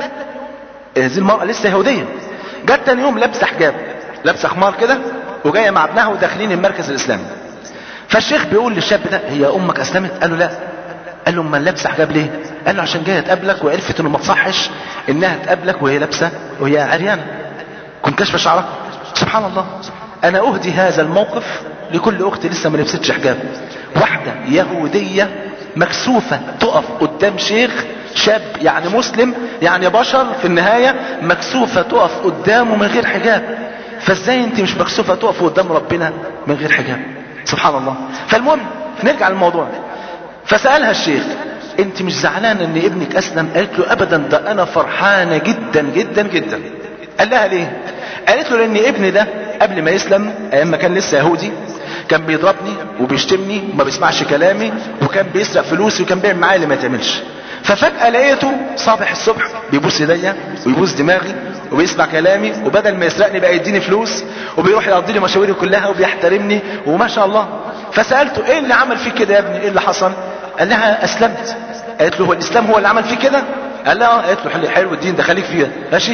هذه المراه لسه يهوديه جت تاني يوم لابسه حجاب لابسه خمار كده وجايه مع ابنها وداخلين المركز الاسلامي فالشيخ بيقول للشاب ده هي امك اسلمت قال له لا قال له امال لابسه حجاب ليه قال له عشان جايه تقابلك وعرفت انه ما تصحش انها تقابلك وهي لابسه وهي عريانه كنت كاشفه شعرها سبحان الله انا اهدي هذا الموقف لكل اخت لسه ما لبستش حجاب واحده يهوديه مكسوفه تقف قدام شيخ شاب يعني مسلم يعني بشر في النهايه مكسوفه تقف قدامه من غير حجاب فازاي انت مش مكسوفه تقف قدام ربنا من غير حجاب سبحان الله فالمهم نرجع للموضوع فسالها الشيخ انت مش زعلانه ان ابنك اسلم قالت له ابدا ده انا فرحانه جدا جدا جدا قال لها ليه قالت له لان ابني ده قبل ما يسلم ايام ما كان لسه يهودي كان بيضربني وبيشتمني وما بيسمعش كلامي وكان بيسرق فلوسي وكان بيعمل معايا اللي ما يتعملش ففجأة لقيته صابح الصبح بيبوس ايديا ويبوس دماغي وبيسمع كلامي وبدل ما يسرقني بقى يديني فلوس وبيروح يقضي لي مشاويري كلها وبيحترمني وما شاء الله فسألته ايه اللي عمل فيك كده يا ابني ايه اللي حصل قال لها اسلمت قالت له هو الاسلام هو اللي عمل فيك كده قال لها قالت له حلو, حلو الدين ده خليك فيها ماشي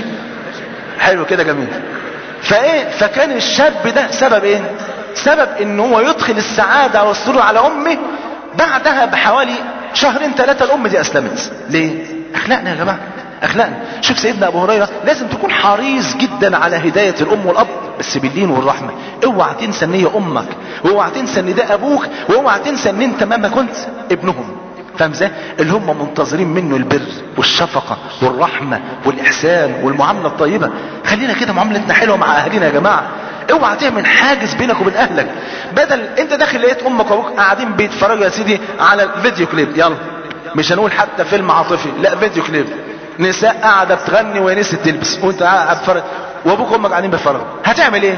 حلو كده جميل فايه فكان الشاب ده سبب ايه سبب ان هو يدخل السعادة والسرور على امه بعدها بحوالي شهرين ثلاثة الام دي اسلمت ليه اخلاقنا يا جماعة اخلاقنا شوف سيدنا ابو هريره لازم تكون حريص جدا على هدايه الام والاب بس باللين والرحمه اوعى تنسى ان هي امك واوعى تنسى ان ده ابوك واوعى تنسى ان انت مهما كنت ابنهم فاهم ازاي اللي هم منتظرين منه البر والشفقه والرحمه والاحسان والمعامله الطيبه خلينا كده معاملتنا حلوه مع اهالينا يا جماعه اوعى تعمل حاجز بينك وبين اهلك بدل انت داخل لقيت امك وابوك قاعدين بيتفرجوا يا سيدي على الفيديو كليب يلا مش هنقول حتى فيلم عاطفي لا فيديو كليب نساء قاعده بتغني ونسيت تلبس وانت قاعد بتتفرج وابوك وامك قاعدين بيتفرجوا هتعمل ايه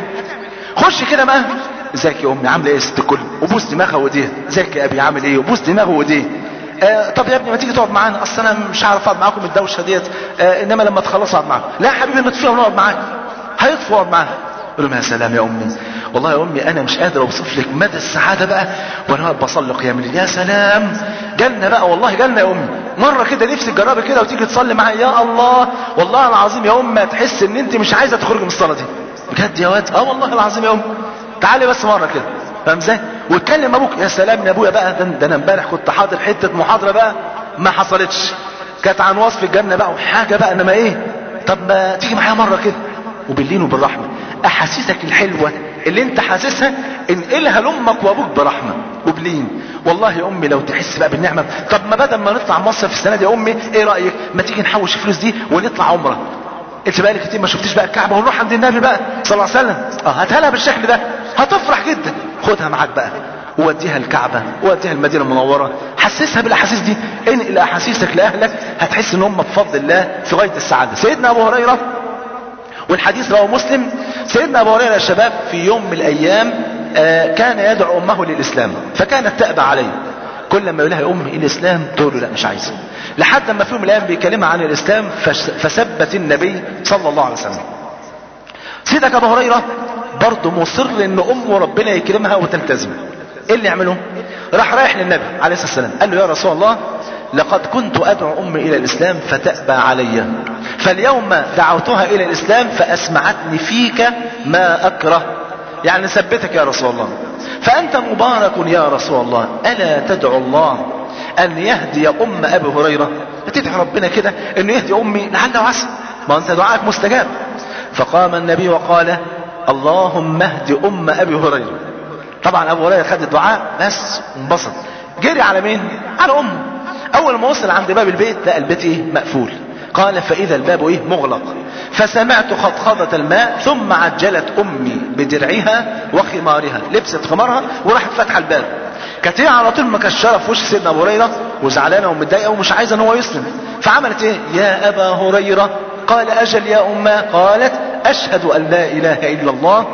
خش كده معاها ازيك يا امي عامله ايه يا ست الكل وبوس دماغها وايديها ازيك يا ابي عامل ايه وبوس دماغه وايديه آه طب يا ابني ما تيجي تقعد معانا اصل انا مش عارف اقعد معاكم الدوشه ديت آه انما لما تخلص اقعد معاكم لا يا حبيبي ما تفيها ونقعد معاك هيطفوا اقعد معاها يقول لهم يا سلام يا امي والله يا امي انا مش قادر اوصف لك مدى السعاده بقى وانا واقف بصلي قيام الليل يا سلام جنه بقى والله جنه يا امي مره كده نفسي تجربي كده وتيجي تصلي معايا يا الله والله العظيم يا امي هتحس ان انت مش عايزه تخرجي من الصلاه دي بجد يا واد اه والله العظيم يا امي تعالي بس مره كده فاهم ازاي واتكلم ابوك يا سلام يا ابويا بقى ده, ده انا امبارح كنت حاضر حته محاضره بقى ما حصلتش كانت عن وصف الجنه بقى وحاجه بقى انما ايه طب ما تيجي معايا مره كده وباللين وبالرحمه احاسيسك الحلوه اللي انت حاسسها انقلها لامك وابوك برحمه وبلين والله يا امي لو تحس بقى بالنعمه طب ما بدل ما نطلع مصر في السنه دي يا امي ايه رايك ما تيجي نحوش الفلوس دي ونطلع عمره انت بقالك كتير ما شفتيش بقى الكعبه ونروح عند النبي بقى صلى الله عليه وسلم اه هاتها لها بالشكل ده هتفرح جدا خدها معاك بقى ووديها الكعبة ووديها المدينة المنورة حسسها بالاحاسيس دي انقل احاسيسك لاهلك هتحس ان هم بفضل الله في غاية السعادة سيدنا ابو هريرة والحديث رواه مسلم سيدنا ابو هريرة يا شباب في يوم من الايام آه كان يدعو امه للاسلام فكانت تأبى عليه كل ما يقول لها يا امي الاسلام تقول له لا مش عايزه لحد ما في يوم من الايام بيكلمها عن الاسلام فثبت النبي صلى الله عليه وسلم سيدك ابو هريره برضه مصر ان امه ربنا يكرمها وتلتزم ايه اللي يعمله راح رايح للنبي عليه الصلاه والسلام قال له يا رسول الله لقد كنت ادعو امي الى الاسلام فتأبى علي فاليوم دعوتها الى الاسلام فاسمعتني فيك ما اكره يعني ثبتك يا رسول الله فانت مبارك يا رسول الله الا تدعو الله ان يهدي ام ابي هريره تدعي ربنا كده انه يهدي امي لعل وعسى ما انت دعائك مستجاب فقام النبي وقال اللهم اهد ام ابي هريره طبعا ابو هريره خد الدعاء بس انبسط جري على مين على امه اول ما وصل عند باب البيت لقى البيت ايه مقفول قال فاذا الباب ايه مغلق فسمعت خضخضة الماء ثم عجلت امي بدرعها وخمارها لبست خمارها وراحت فاتحه الباب كانت هي على طول مكشره في وش سيدنا ابو هريره وزعلانه ومتضايقه ومش عايزه ان هو يسلم فعملت ايه يا ابا هريره قال اجل يا امه قالت اشهد ان لا اله الا الله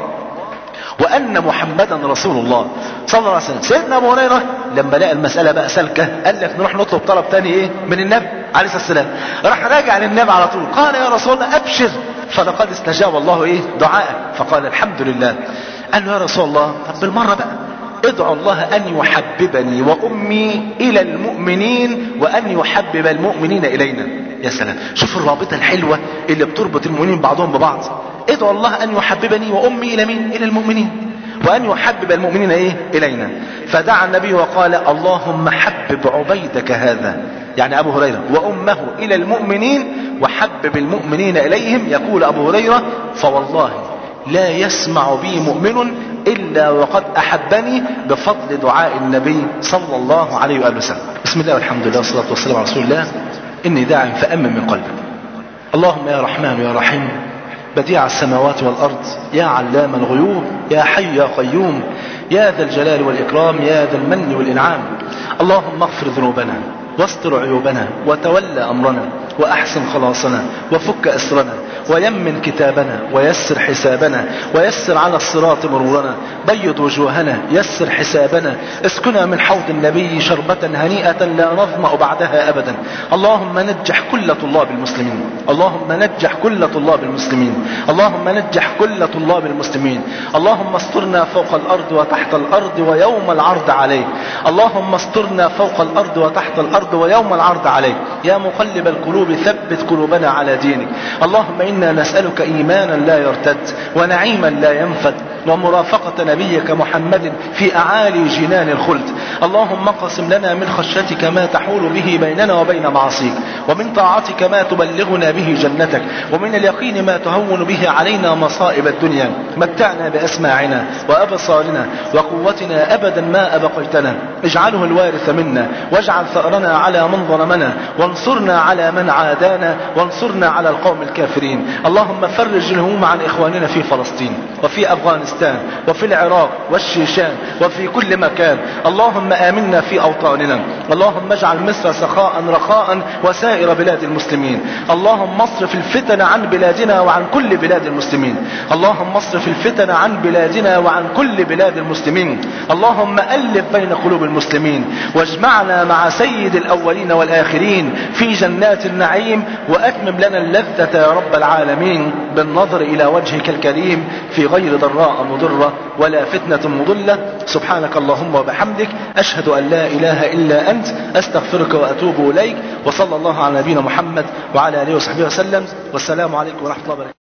وان محمدا رسول الله صلى الله عليه وسلم سيدنا ابو هريره لما لقى المساله بقى سالكه قال لك نروح نطلب طلب تاني ايه من النبي عليه الصلاه والسلام راح راجع للنبي على طول قال يا رسول الله ابشر فلقد استجاب الله ايه دعائك فقال الحمد لله قال له يا رسول الله طب بالمره بقى ادعو الله ان يحببني وامي الى المؤمنين وان يحبب المؤمنين الينا يا سلام شوف الرابطه الحلوه اللي بتربط المؤمنين بعضهم ببعض ادعو الله ان يحببني وامي الى مين الى المؤمنين وان يحبب المؤمنين ايه الينا فدعا النبي وقال اللهم حبب عبيدك هذا يعني ابو هريره وامه الى المؤمنين وحبب المؤمنين اليهم يقول ابو هريره فوالله لا يسمع بي مؤمن الا وقد احبني بفضل دعاء النبي صلى الله عليه واله وسلم بسم الله والحمد لله والصلاه والسلام على رسول الله اني داع فامن من قلبك اللهم يا رحمن يا رحيم بديع السماوات والأرض يا علام الغيوب يا حي يا قيوم يا ذا الجلال والإكرام يا ذا المن والإنعام اللهم اغفر ذنوبنا واستر عيوبنا وتولى أمرنا وأحسن خلاصنا وفك أسرنا ويمن كتابنا ويسر حسابنا ويسر على الصراط مرورنا بيض وجوهنا يسر حسابنا اسكنا من حوض النبي شربة هنيئة لا نظمأ بعدها أبدا اللهم نجح كل طلاب المسلمين اللهم نجح كل طلاب المسلمين اللهم نجح كل طلاب المسلمين اللهم استرنا فوق الأرض وتحت الأرض ويوم العرض عليك اللهم استرنا فوق الأرض وتحت الأرض ويوم العرض عليك يا مقلب القلوب ثبت قلوبنا على دينك اللهم إنا نسألك إيمانا لا يرتد ونعيما لا ينفد ومرافقة نبيك محمد في أعالي جنان الخلد اللهم اقسم لنا من خشيتك ما تحول به بيننا وبين معصيك ومن طاعتك ما تبلغنا به جنتك ومن اليقين ما تهون به علينا مصائب الدنيا متعنا بأسماعنا وأبصارنا وقوتنا أبدا ما أبقيتنا اجعله الوارث منا واجعل ثأرنا على من ظلمنا وانصرنا على من عادانا وانصرنا على القوم الكافرين اللهم فرج الهموم عن إخواننا في فلسطين وفي أفغانستان وفي العراق والشيشان وفي كل مكان اللهم آمنا في أوطاننا اللهم اجعل مصر سخاء رخاء وسائر بلاد المسلمين اللهم اصرف الفتن عن بلادنا وعن كل بلاد المسلمين اللهم اصرف الفتن عن بلادنا وعن كل بلاد المسلمين اللهم ألف بين قلوب المسلمين واجمعنا مع سيد الأولين والآخرين في جنات النعيم وأتمم لنا اللذة يا رب العالمين بالنظر إلى وجهك الكريم في غير ضراء مضرة ولا فتنة مضلة سبحانك اللهم وبحمدك أشهد أن لا إله إلا أنت أستغفرك وأتوب إليك وصلى الله على نبينا محمد وعلى آله وصحبه وسلم والسلام عليكم ورحمة الله وبركاته